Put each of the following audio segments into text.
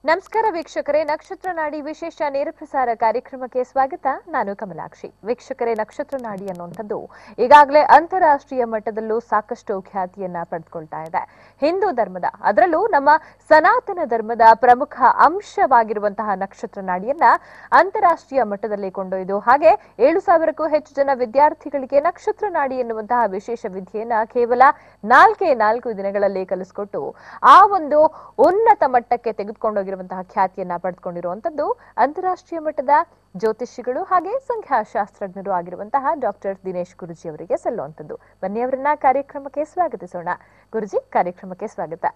ನಮಸ್ಕಾರ ವೀಕ್ಷಕರೇ ನಕ್ಷತ್ರ ನಾಡಿ ವಿಶೇಷ ನೇರ ಪ್ರಸಾರ ಕಾರ್ಯಕ್ರಮಕ್ಕೆ ಸ್ವಾಗತ ನಾನು ಕಮಲಾಕ್ಷಿ ವೀಕ್ಷಕರೇ ನಕ್ಷತ್ರ ನಾಡಿ ಅನ್ನುವಂಥದ್ದು ಈಗಾಗಲೇ ಅಂತಾರಾಷ್ಟ್ರೀಯ ಮಟ್ಟದಲ್ಲೂ ಸಾಕಷ್ಟು ಖ್ಯಾತಿಯನ್ನ ಪಡೆದುಕೊಳ್ತಾ ಇದೆ ಹಿಂದೂ ಧರ್ಮದ ಅದರಲ್ಲೂ ನಮ್ಮ ಸನಾತನ ಧರ್ಮದ ಪ್ರಮುಖ ಅಂಶವಾಗಿರುವಂತಹ ನಕ್ಷತ್ರ ನಾಡಿಯನ್ನ ಅಂತಾರಾಷ್ಟ್ರೀಯ ಮಟ್ಟದಲ್ಲಿ ಕೊಂಡೊಯ್ದು ಹಾಗೆ ಏಳು ಸಾವಿರಕ್ಕೂ ಹೆಚ್ಚು ಜನ ವಿದ್ಯಾರ್ಥಿಗಳಿಗೆ ನಕ್ಷತ್ರ ನಾಡಿ ಎನ್ನುವಂತಹ ವಿಶೇಷ ವಿಧಿಯನ್ನ ಕೇವಲ ನಾಲ್ಕೇ ನಾಲ್ಕು ದಿನಗಳಲ್ಲಿ ಕಲಿಸ್ಕೊಟ್ಟು ಆ ಒಂದು ಉನ್ನತ ಮಟ್ಟಕ್ಕೆ ತೆಗೆದುಕೊಂಡೋಗಿರುವಂತಹ ಖ್ಯಾತಿಯನ್ನ ಪಡೆದುಕೊಂಡಿರುವಂತದ್ದು ಅಂತಾರಾಷ್ಟ್ರೀಯ ಮಟ್ಟದ ಜ್ಯೋತಿಷಿಗಳು ಹಾಗೆ ಸಂಖ್ಯಾಶಾಸ್ತ್ರಜ್ಞರು ಆಗಿರುವಂತಹ ಡಾಕ್ಟರ್ ದಿನೇಶ್ ಗುರುಜಿ ಅವರಿಗೆ ಸಲ್ಲುವಂತದ್ದು ಬನ್ನಿ ಅವರನ್ನ ಕಾರ್ಯಕ್ರಮಕ್ಕೆ ಸ್ವಾಗತಿಸೋಣ ಗುರುಜಿ ಕಾರ್ಯಕ್ರಮಕ್ಕೆ ಸ್ವಾಗತ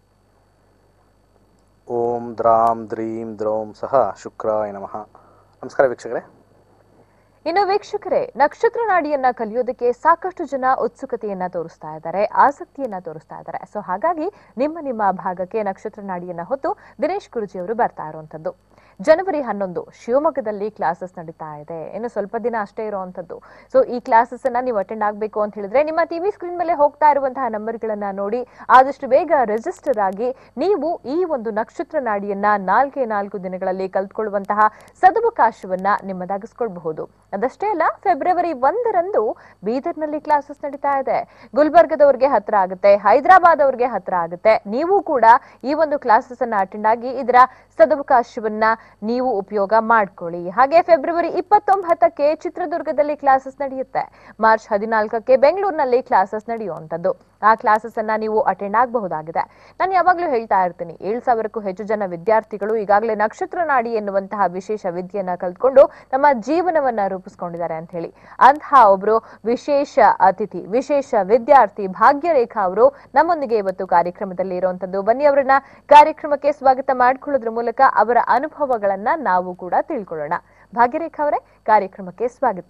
ಓಂ ದ್ರಾಂ ದ್ರೀಂ ದ್ರೌಂ ಸಹ ಶುಕ್ರಾಯ ನಮಃ ನಮಸ್ಕಾರ ವೀಕ್ಷಕರೇ ಇನ್ನು ವೀಕ್ಷಕರೇ ನಕ್ಷತ್ರ ನಾಡಿಯನ್ನ ಕಲಿಯೋದಕ್ಕೆ ಸಾಕಷ್ಟು ಜನ ಉತ್ಸುಕತೆಯನ್ನ ತೋರಿಸ್ತಾ ಇದ್ದಾರೆ ಆಸಕ್ತಿಯನ್ನ ತೋರಿಸ್ತಾ ಇದ್ದಾರೆ ಸೊ ಹಾಗಾಗಿ ನಿಮ್ಮ ನಿಮ್ಮ ಭಾಗಕ್ಕೆ ನಕ್ಷತ್ರ ನಾಡಿಯನ್ನ ಹೊತ್ತು ದಿನೇಶ್ ಗುರುಜಿ ಅವರು ಬರ್ತಾ ಇರುವಂತದ್ದು ಜನವರಿ ಹನ್ನೊಂದು ಶಿವಮೊಗ್ಗದಲ್ಲಿ ಕ್ಲಾಸಸ್ ನಡೀತಾ ಇದೆ ಇನ್ನು ಸ್ವಲ್ಪ ದಿನ ಅಷ್ಟೇ ಇರುವಂತದ್ದು ಸೊ ಈ ಕ್ಲಾಸಸ್ ಅನ್ನ ನೀವು ಅಟೆಂಡ್ ಆಗಬೇಕು ಅಂತ ಹೇಳಿದ್ರೆ ನಿಮ್ಮ ಟಿವಿ ಸ್ಕ್ರೀನ್ ಮೇಲೆ ಹೋಗ್ತಾ ಇರುವಂತಹ ನಂಬರ್ಗಳನ್ನ ನೋಡಿ ಆದಷ್ಟು ಬೇಗ ರಿಜಿಸ್ಟರ್ ಆಗಿ ನೀವು ಈ ಒಂದು ನಕ್ಷತ್ರ ನಾಡಿಯನ್ನ ನಾಲ್ಕೇ ನಾಲ್ಕು ದಿನಗಳಲ್ಲಿ ಕಲ್ತ್ಕೊಳ್ಳುವಂತಹ ಸದವಕಾಶವನ್ನ ನಿಮ್ಮದಾಗಿಸ್ಕೊಳ್ಬಹುದು ಅದಷ್ಟೇ ಅಲ್ಲ ಫೆಬ್ರವರಿ ಒಂದರಂದು ಬೀದರ್ನಲ್ಲಿ ಕ್ಲಾಸಸ್ ನಡೀತಾ ಇದೆ ಗುಲ್ಬರ್ಗದವ್ರಿಗೆ ಹತ್ರ ಆಗುತ್ತೆ ಹೈದರಾಬಾದ್ ಅವ್ರಿಗೆ ಹತ್ರ ಆಗುತ್ತೆ ನೀವು ಕೂಡ ಈ ಒಂದು ಕ್ಲಾಸಸ್ ಅನ್ನ ಅಟೆಂಡ್ ಆಗಿ ಇದರ ಸದವಕಾಶವನ್ನ ನೀವು ಉಪಯೋಗ ಮಾಡ್ಕೊಳ್ಳಿ ಹಾಗೆ ಫೆಬ್ರವರಿ ಇಪ್ಪತ್ತೊಂಬತ್ತಕ್ಕೆ ಚಿತ್ರದುರ್ಗದಲ್ಲಿ ಕ್ಲಾಸಸ್ ನಡೆಯುತ್ತೆ ಮಾರ್ಚ್ ಹದಿನಾಲ್ಕಕ್ಕೆ ಬೆಂಗಳೂರಿನಲ್ಲಿ ಕ್ಲಾಸಸ್ ನಡೆಯುವಂತದ್ದು ಆ ಕ್ಲಾಸಸ್ ಅನ್ನ ನೀವು ಅಟೆಂಡ್ ಆಗಬಹುದಾಗಿದೆ ನಾನು ಯಾವಾಗ್ಲೂ ಹೇಳ್ತಾ ಇರ್ತೀನಿ ಏಳು ಸಾವಿರಕ್ಕೂ ಹೆಚ್ಚು ಜನ ವಿದ್ಯಾರ್ಥಿಗಳು ಈಗಾಗಲೇ ನಕ್ಷತ್ರ ನಾಡಿ ಎನ್ನುವಂತಹ ವಿಶೇಷ ವಿದ್ಯೆಯನ್ನ ಕಲ್ತ್ಕೊಂಡು ತಮ್ಮ ಜೀವನವನ್ನ ರೂಪಿಸ್ಕೊಂಡಿದ್ದಾರೆ ಅಂತ ಹೇಳಿ ಅಂತಹ ಒಬ್ರು ವಿಶೇಷ ಅತಿಥಿ ವಿಶೇಷ ವಿದ್ಯಾರ್ಥಿ ಭಾಗ್ಯರೇಖಾ ಅವರು ನಮ್ಮೊಂದಿಗೆ ಇವತ್ತು ಕಾರ್ಯಕ್ರಮದಲ್ಲಿ ಇರುವಂತದ್ದು ಬನ್ನಿ ಅವರನ್ನ ಕಾರ್ಯಕ್ರಮಕ್ಕೆ ಸ್ವಾಗತ ಮಾಡ್ಕೊಳ್ಳೋದ್ರ ಮೂಲಕ ಅವರ ಅನುಭವಗಳನ್ನ ನಾವು ಕೂಡ ತಿಳ್ಕೊಳ್ಳೋಣ ಭಾಗ್ಯರೇಖಾ ಅವರೇ ಕಾರ್ಯಕ್ರಮಕ್ಕೆ ಸ್ವಾಗತ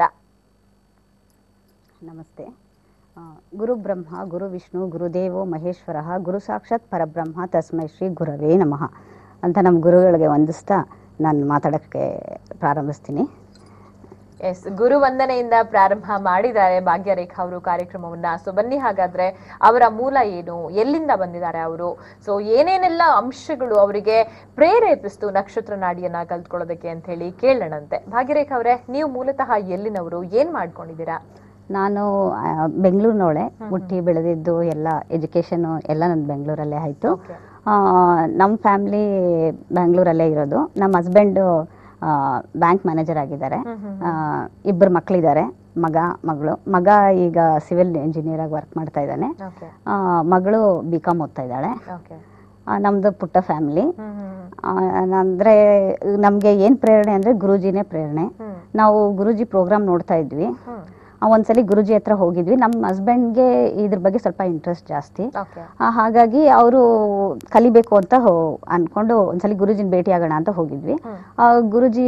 ನಮಸ್ತೆ ಆ, ಗುರು ಬ್ರಹ್ಮ ಗುರು ವಿಷ್ಣು ಗುರುದೇವೋ ಮಹೇಶ್ವರ ಗುರು ಸಾಕ್ಷಾತ್ ಪರಬ್ರಹ್ಮ ತಸ್ಮೈ ಶ್ರೀ ಗುರವೇ ನಮಃ ಅಂತ ನಮ್ಮ ಗುರುಗಳಿಗೆ ವಂದಿಸ್ತಾ ನಾನು ಮಾತಾಡೋಕ್ಕೆ ಪ್ರಾರಂಭಿಸ್ತೀನಿ ಎಸ್ ಗುರು ವಂದನೆಯಿಂದ ಪ್ರಾರಂಭ ಮಾಡಿದ್ದಾರೆ ಭಾಗ್ಯರೇಖಾ ಅವರು ಕಾರ್ಯಕ್ರಮವನ್ನ ಸೊ ಬನ್ನಿ ಹಾಗಾದ್ರೆ ಅವರ ಮೂಲ ಏನು ಎಲ್ಲಿಂದ ಬಂದಿದ್ದಾರೆ ಅವರು ಸೊ ಏನೇನೆಲ್ಲ ಅಂಶಗಳು ಅವರಿಗೆ ಪ್ರೇರೇಪಿಸ್ತು ನಕ್ಷತ್ರ ನಾಡಿಯನ್ನ ಕಲ್ತ್ಕೊಳ್ಳೋದಕ್ಕೆ ಅಂತ ಹೇಳಿ ಕೇಳೋಣಂತೆ ಭಾಗ್ಯರೇಖಾ ಅವರೇ ನೀವು ಮೂಲತಃ ಎಲ್ಲಿನವರು ಏನ್ ಮಾಡ್ಕೊಂಡಿದ್ದೀರಾ ನಾನು ಆ, ಬೆಂಗಳೂರಿನವಳೆ ಹುಟ್ಟಿ ಬೆಳೆದಿದ್ದು ಎಲ್ಲ ಎಜುಕೇಷನು ಎಲ್ಲ ನನ್ನ ಬೆಂಗಳೂರಲ್ಲೇ ಆಯಿತು Okay. ನಮ್ಮ ಫ್ಯಾಮ್ಲಿ ಬೆಂಗಳೂರಲ್ಲೇ ಇರೋದು ನಮ್ಮ ಹಸ್ಬೆಂಡು ಬ್ಯಾಂಕ್ ಮ್ಯಾನೇಜರ್ ಆಗಿದ್ದಾರೆ ಹ್ಮ್ ಹ್ಮ್ ಆ, ಇಬ್ಬರು ಮಕ್ಕಳಿದ್ದಾರೆ ಮಗ ಮಗಳು ಮಗ ಈಗ ಸಿವಿಲ್ ಇಂಜಿನಿಯರ್ ಆಗಿ ವರ್ಕ್ ಮಾಡ್ತಾ ಇದ್ದಾನೆ ಓಕೆ ಆ, ಮಗಳು ಬಿ ಕಾಮ್ ಓದ್ತಾ ಇದ್ದಾಳೆ ಓಕೆ ಆ, ನಮ್ದು ಪುಟ್ಟ ಫ್ಯಾಮಿಲಿ ಹ್ಮ್ ಹ್ಮ್ ಅಂದರೆ ನಮಗೆ ಏನು ಪ್ರೇರಣೆ ಅಂದರೆ ಗುರೂಜಿನೇ ಪ್ರೇರಣೆ ಹ್ಮ್ ನಾವು ಗುರೂಜಿ ಪ್ರೋಗ್ರಾಮ್ ನೋಡ್ತಾ ಇದ್ವಿ ಹ್ಮ್ ಆ, ಒಂದ್ಸಲಿ ಗುರೂಜಿ ಹತ್ರ ಹೋಗಿದ್ವಿ ನಮ್ಮ ಹಸ್ಬೆಂಡ್ಗೆ ಇದ್ರ ಬಗ್ಗೆ ಸ್ವಲ್ಪ ಇಂಟ್ರೆಸ್ಟ್ ಜಾಸ್ತಿ ಓಕೆ ಆ, ಹಾಗಾಗಿ ಅವರು ಕಲಿಬೇಕು ಅಂತ ಹೋ ಅನ್ಕೊಂಡು ಒಂದ್ಸಲಿ ಗುರೂಜಿನ ಭೇಟಿ ಆಗೋಣ ಅಂತ ಹೋಗಿದ್ವಿ ಹ್ಮ್ ಆ, ಗುರೂಜಿ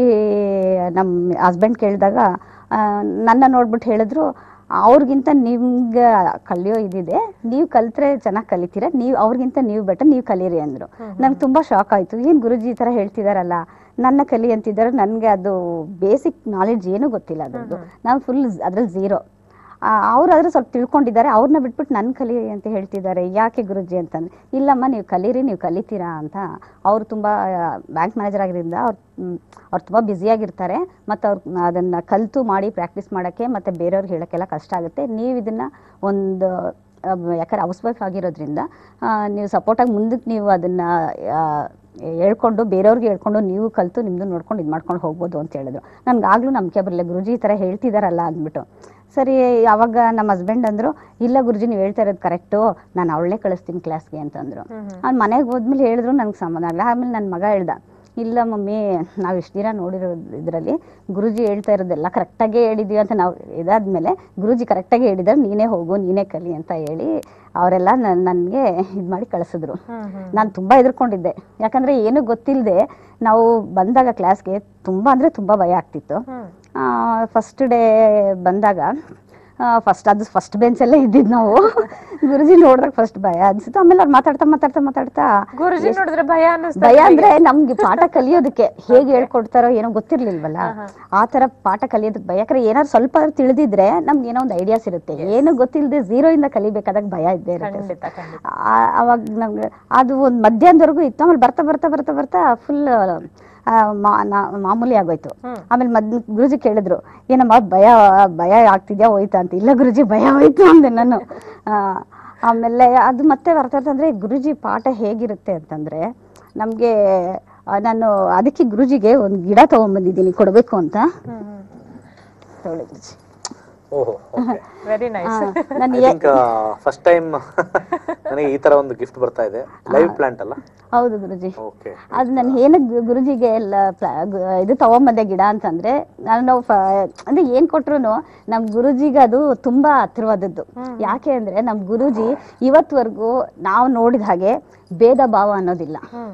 ನಮ್ಮ ಹಸ್ಬೆಂಡ್ ಕೇಳಿದಾಗ ಆ, ನನ್ನ ನೋಡ್ಬಿಟ್ಟು ಹೇಳಿದ್ರು ಅವ್ರಿಗಿಂತ ನಿಮ್ಗೆ ಕಲಿಯೋ ಇದಿದೆ ನೀವು ಕಲ್ತ್ರೆ ಚೆನ್ನಾಗಿ ಕಲಿತೀರ ನೀವು ಅವ್ರಿಗಿಂತ ನೀವು ಬೆಟರ್ ನೀವು ಕಲೀರಿ ಅಂದರು ನಂಗೆ ತುಂಬ ಶಾಕ್ ಆಯಿತು ಏನು ಗುರುಜಿ ಈ ಥರ ಹೇಳ್ತಿದಾರಲ್ಲ ನನ್ನ ಕಲಿ ಅಂತಿದ್ದಾರೆ ನನಗೆ ಅದು ಬೇಸಿಕ್ ನಾಲೆಡ್ಜ್ ಏನೂ ಗೊತ್ತಿಲ್ಲ ಅದ್ರದ್ದು ನಾನು ಫುಲ್ ಅದ್ರಲ್ಲಿ ಝೀರೋ ಅವ್ರು ಆದ್ರೆ ಸ್ವಲ್ಪ ತಿಳ್ಕೊಂಡಿದ್ದಾರೆ ಅವ್ರನ್ನ ಬಿಟ್ಬಿಟ್ಟು ನನ್ನ ಕಲಿ ಅಂತ ಹೇಳ್ತಿದ್ದಾರೆ ಯಾಕೆ ಗುರುಜಿ ಅಂತಂದ್ರೆ ಇಲ್ಲಮ್ಮ ನೀವು ಕಲೀರಿ ನೀವು ಕಲಿತೀರಾ ಅಂತ ಅವರು ತುಂಬ ಬ್ಯಾಂಕ್ ಮ್ಯಾನೇಜರ್ ಆಗಿರೋದ್ರಿಂದ ಅವ್ರು ಅವ್ರು ತುಂಬ ಬ್ಯುಸಿಯಾಗಿರ್ತಾರೆ ಮತ್ತು ಅವ್ರು ಅದನ್ನು ಕಲಿತು ಮಾಡಿ ಪ್ರಾಕ್ಟೀಸ್ ಮಾಡೋಕ್ಕೆ ಮತ್ತು ಬೇರೆಯವ್ರಿಗೆ ಹೇಳೋಕ್ಕೆಲ್ಲ ಕಷ್ಟ ಆಗುತ್ತೆ ನೀವು ಇದನ್ನು ಒಂದು ಆ, ಯಾಕಂದ್ರೆ ಹೌಸ್ ವೈಫ್ ಆಗಿರೋದ್ರಿಂದ ಆ, ನೀವು ಸಪೋರ್ಟಾಗಿ ಮುಂದಕ್ಕೆ ನೀವು ಅದನ್ನು ಹೇಳ್ಕೊಂಡು ಬೇರೆಯವ್ರಿಗೆ ಹೇಳ್ಕೊಂಡು ನೀವು ಕಲಿತು ನಿಮ್ಮದು ನೋಡ್ಕೊಂಡು ಇದು ಮಾಡ್ಕೊಂಡು ಹೋಗ್ಬೋದು ಅಂತ ಹೇಳಿದ್ರು ನನಗೆ ಆಗಲೂ ನಂಬಿಕೆ ಬರಲಿಲ್ಲ ಗುರುಜಿ ಈ ಥರ ಹೇಳ್ತಿದಾರಲ್ಲ ಅಂದ್ಬಿಟ್ಟು ಸರಿ ಅವಾಗ ನಮ್ಮ ಹಸ್ಬೆಂಡ್ ಅಂದರು ಇಲ್ಲ ಗುರುಜಿ ನೀವು ಹೇಳ್ತಾ ಇರೋದು ಕರೆಕ್ಟು ನಾನು ಅವಳೇ ಕಳಿಸ್ತೀನಿ ಕ್ಲಾಸ್ಗೆ ಅಂತಂದರು ಹ್ಮ್ ಹ್ಮ್ ಅವ್ನು ಮನೆಗೆ ಹೋದ್ಮೇಲೆ ಹೇಳಿದ್ರು ನನಗೆ ಸಮಾಧಾನ ಆಗಲ್ಲ ಆಮೇಲೆ ನನ್ನ ಮಗ ಹೇಳ್ದ ಇಲ್ಲ ಮಮ್ಮಿ ನಾವು ಇಷ್ಟು ದಿನ ನೋಡಿರೋ ಇದರಲ್ಲಿ ಗುರುಜಿ ಹೇಳ್ತಾ ಇರೋದೆಲ್ಲ ಕರೆಕ್ಟಾಗೇ ಹೇಳಿದ್ವಿ ಅಂತ ನಾವು ಇದಾದ್ಮೇಲೆ ಗುರುಜಿ ಕರೆಕ್ಟಾಗಿ ಹೇಳಿದ್ದಾರೆ ನೀನೇ ಹೋಗು ನೀನೇ ಕಲಿ ಅಂತ ಹೇಳಿ ಅವರೆಲ್ಲ ನನಗೆ ಇದು ಮಾಡಿ ಕಳಿಸಿದ್ರು ಹ್ಮ್ ಹ್ಮ್ ನಾನು ತುಂಬ ಹೆದರ್ಕೊಂಡಿದ್ದೆ ಯಾಕಂದರೆ ಏನೂ ಗೊತ್ತಿಲ್ಲದೆ ನಾವು ಬಂದಾಗ ಕ್ಲಾಸ್ಗೆ ತುಂಬ ಅಂದರೆ ತುಂಬ ಭಯ ಆಗ್ತಿತ್ತು ಹ್ಮ್ ಫಸ್ಟ್ ಡೇ ಬಂದಾಗ ಫಸ್ಟ್ ಅದು ಫಸ್ಟ್ ಬೆಂಚಲ್ಲೇ ಇದ್ದಿದ್ದು ನಾವು ಗುರುಜಿ ನೋಡಿದಾಗ ಫಸ್ಟ್ ಭಯ ಅನ್ಸುತ್ತೆ ಆಮೇಲೆ ಅವ್ರು ಮಾತಾಡ್ತಾ ಮಾತಾಡ್ತಾ ಮಾತಾಡ್ತಾ ಗುರುಜಿ ನೋಡಿದ್ರೆ ಭಯ ಅನ್ನಿಸ್ತಾ ಭಯ ಅಂದ್ರೆ ನಮ್ಗೆ ಪಾಠ ಕಲಿಯೋದಕ್ಕೆ ಹೇಗೆ ಹೇಳ್ಕೊಡ್ತಾರೋ ಏನೋ ಗೊತ್ತಿರ್ಲಿಲ್ವಲ್ಲ ಆ ತರ ಪಾಠ ಕಲಿಯೋದಕ್ಕೆ ಭಯ ಯಾಕಂದ್ರೆ ಏನಾದ್ರು ಸ್ವಲ್ಪ ಆದ್ರೂ ತಿಳಿದಿದ್ರೆ ನಮ್ಗೆ ಏನೋ ಒಂದು ಐಡಿಯಾಸ್ ಇರುತ್ತೆ ಏನು ಗೊತ್ತಿಲ್ಲದೆ ಝೀರೋ ಇಂದ ಕಲಿಬೇಕಾದಾಗ ಭಯ ಇದ್ದೇ ಇರುತ್ತೆ ಖಂಡಿತ ಖಂಡಿತ ಆ- ಅವಾಗ ನಮ್ಗೆ ಅದು ಒಂದು ಮಧ್ಯಾಹ್ನದವರೆಗೂ ಇತ್ತು ಆಮೇಲೆ ಬರ್ತಾ ಬರ್ತಾ ಬರ್ತಾ ಬರ್ತಾ ಫುಲ್ ಮಾಮೂಲಿ ಆಗೋಯ್ತು ಹ್ಮ್. ಆಮೇಲೆ ಮದ್ ಗುರುಜಿ ಕೇಳಿದ್ರು ಏನಮ್ಮ ಭಯ ಭಯ ಆಗ್ತಿದ್ಯಾ ಹೋಯ್ತಾ ಅಂತ ಇಲ್ಲ ಗುರುಜಿ ಭಯ ಹೋಯ್ತು ಅಂದೆ ನಾನು ಆ, ಆಮೇಲೆ ಅದು ಮತ್ತೆ ಬರ್ತಾ ಅಂದ್ರೆ ಗುರುಜಿ ಪಾಠ ಹೇಗಿರುತ್ತೆ ಅಂತಂದ್ರೆ ನಮ್ಗೆ ಆ, ನಾನು ಅದಕ್ಕೆ ಗುರುಜಿಗೆ ಒಂದು ಗಿಡ ತಗೊಂಡ್ಬಂದಿದ್ದೀನಿ ಕೊಡಬೇಕು ಅಂತ ತಗೊಳ್ಳಿ ಗುರೂಜಿ. ಓಹೋ ವೆರಿ ನೈಸ್ ನಾನು ಐ ಥಿಂಕ್ ಫಸ್ಟ್ ಟೈಮ್ ನನಗೆ ಈ ತರ ಒಂದು ಗಿಫ್ಟ್ ಬರ್ತಾ ಇದೆ ಲೈವ್ ಪ್ಲಾಂಟ್ ಅಲ್ಲ ಹೌದು ಗುರುಜಿ ಓಕೆ ಅದು ನಾನು ಏನಕ್ಕೆ ಗುರುಜಿಗೆ ಎಲ್ಲ ಪ್ಲ- ಗು- ಇದು ತಗೊಂಬಂದೆ ಗಿಡ ಅಂತಂದ್ರೆ ನಾನು ಫ- ಅಂದ್ರೆ ಏನ್ ಕೊಟ್ರು ನಮ್ ಗುರುಜಿಗೆ ಅದು ತುಂಬಾ ಹತ್ತಿರವಾದದ್ದು ಯಾಕೆ ಅಂದ್ರೆ ನಮ್ ಗುರುಜಿ ಇವತ್ವರೆಗೂ ನಾವು ನೋಡಿದ ಹಾಗೆ ಭೇದ ಭಾವ ಅನ್ನೋದಿಲ್ಲ ಹ್ಮ್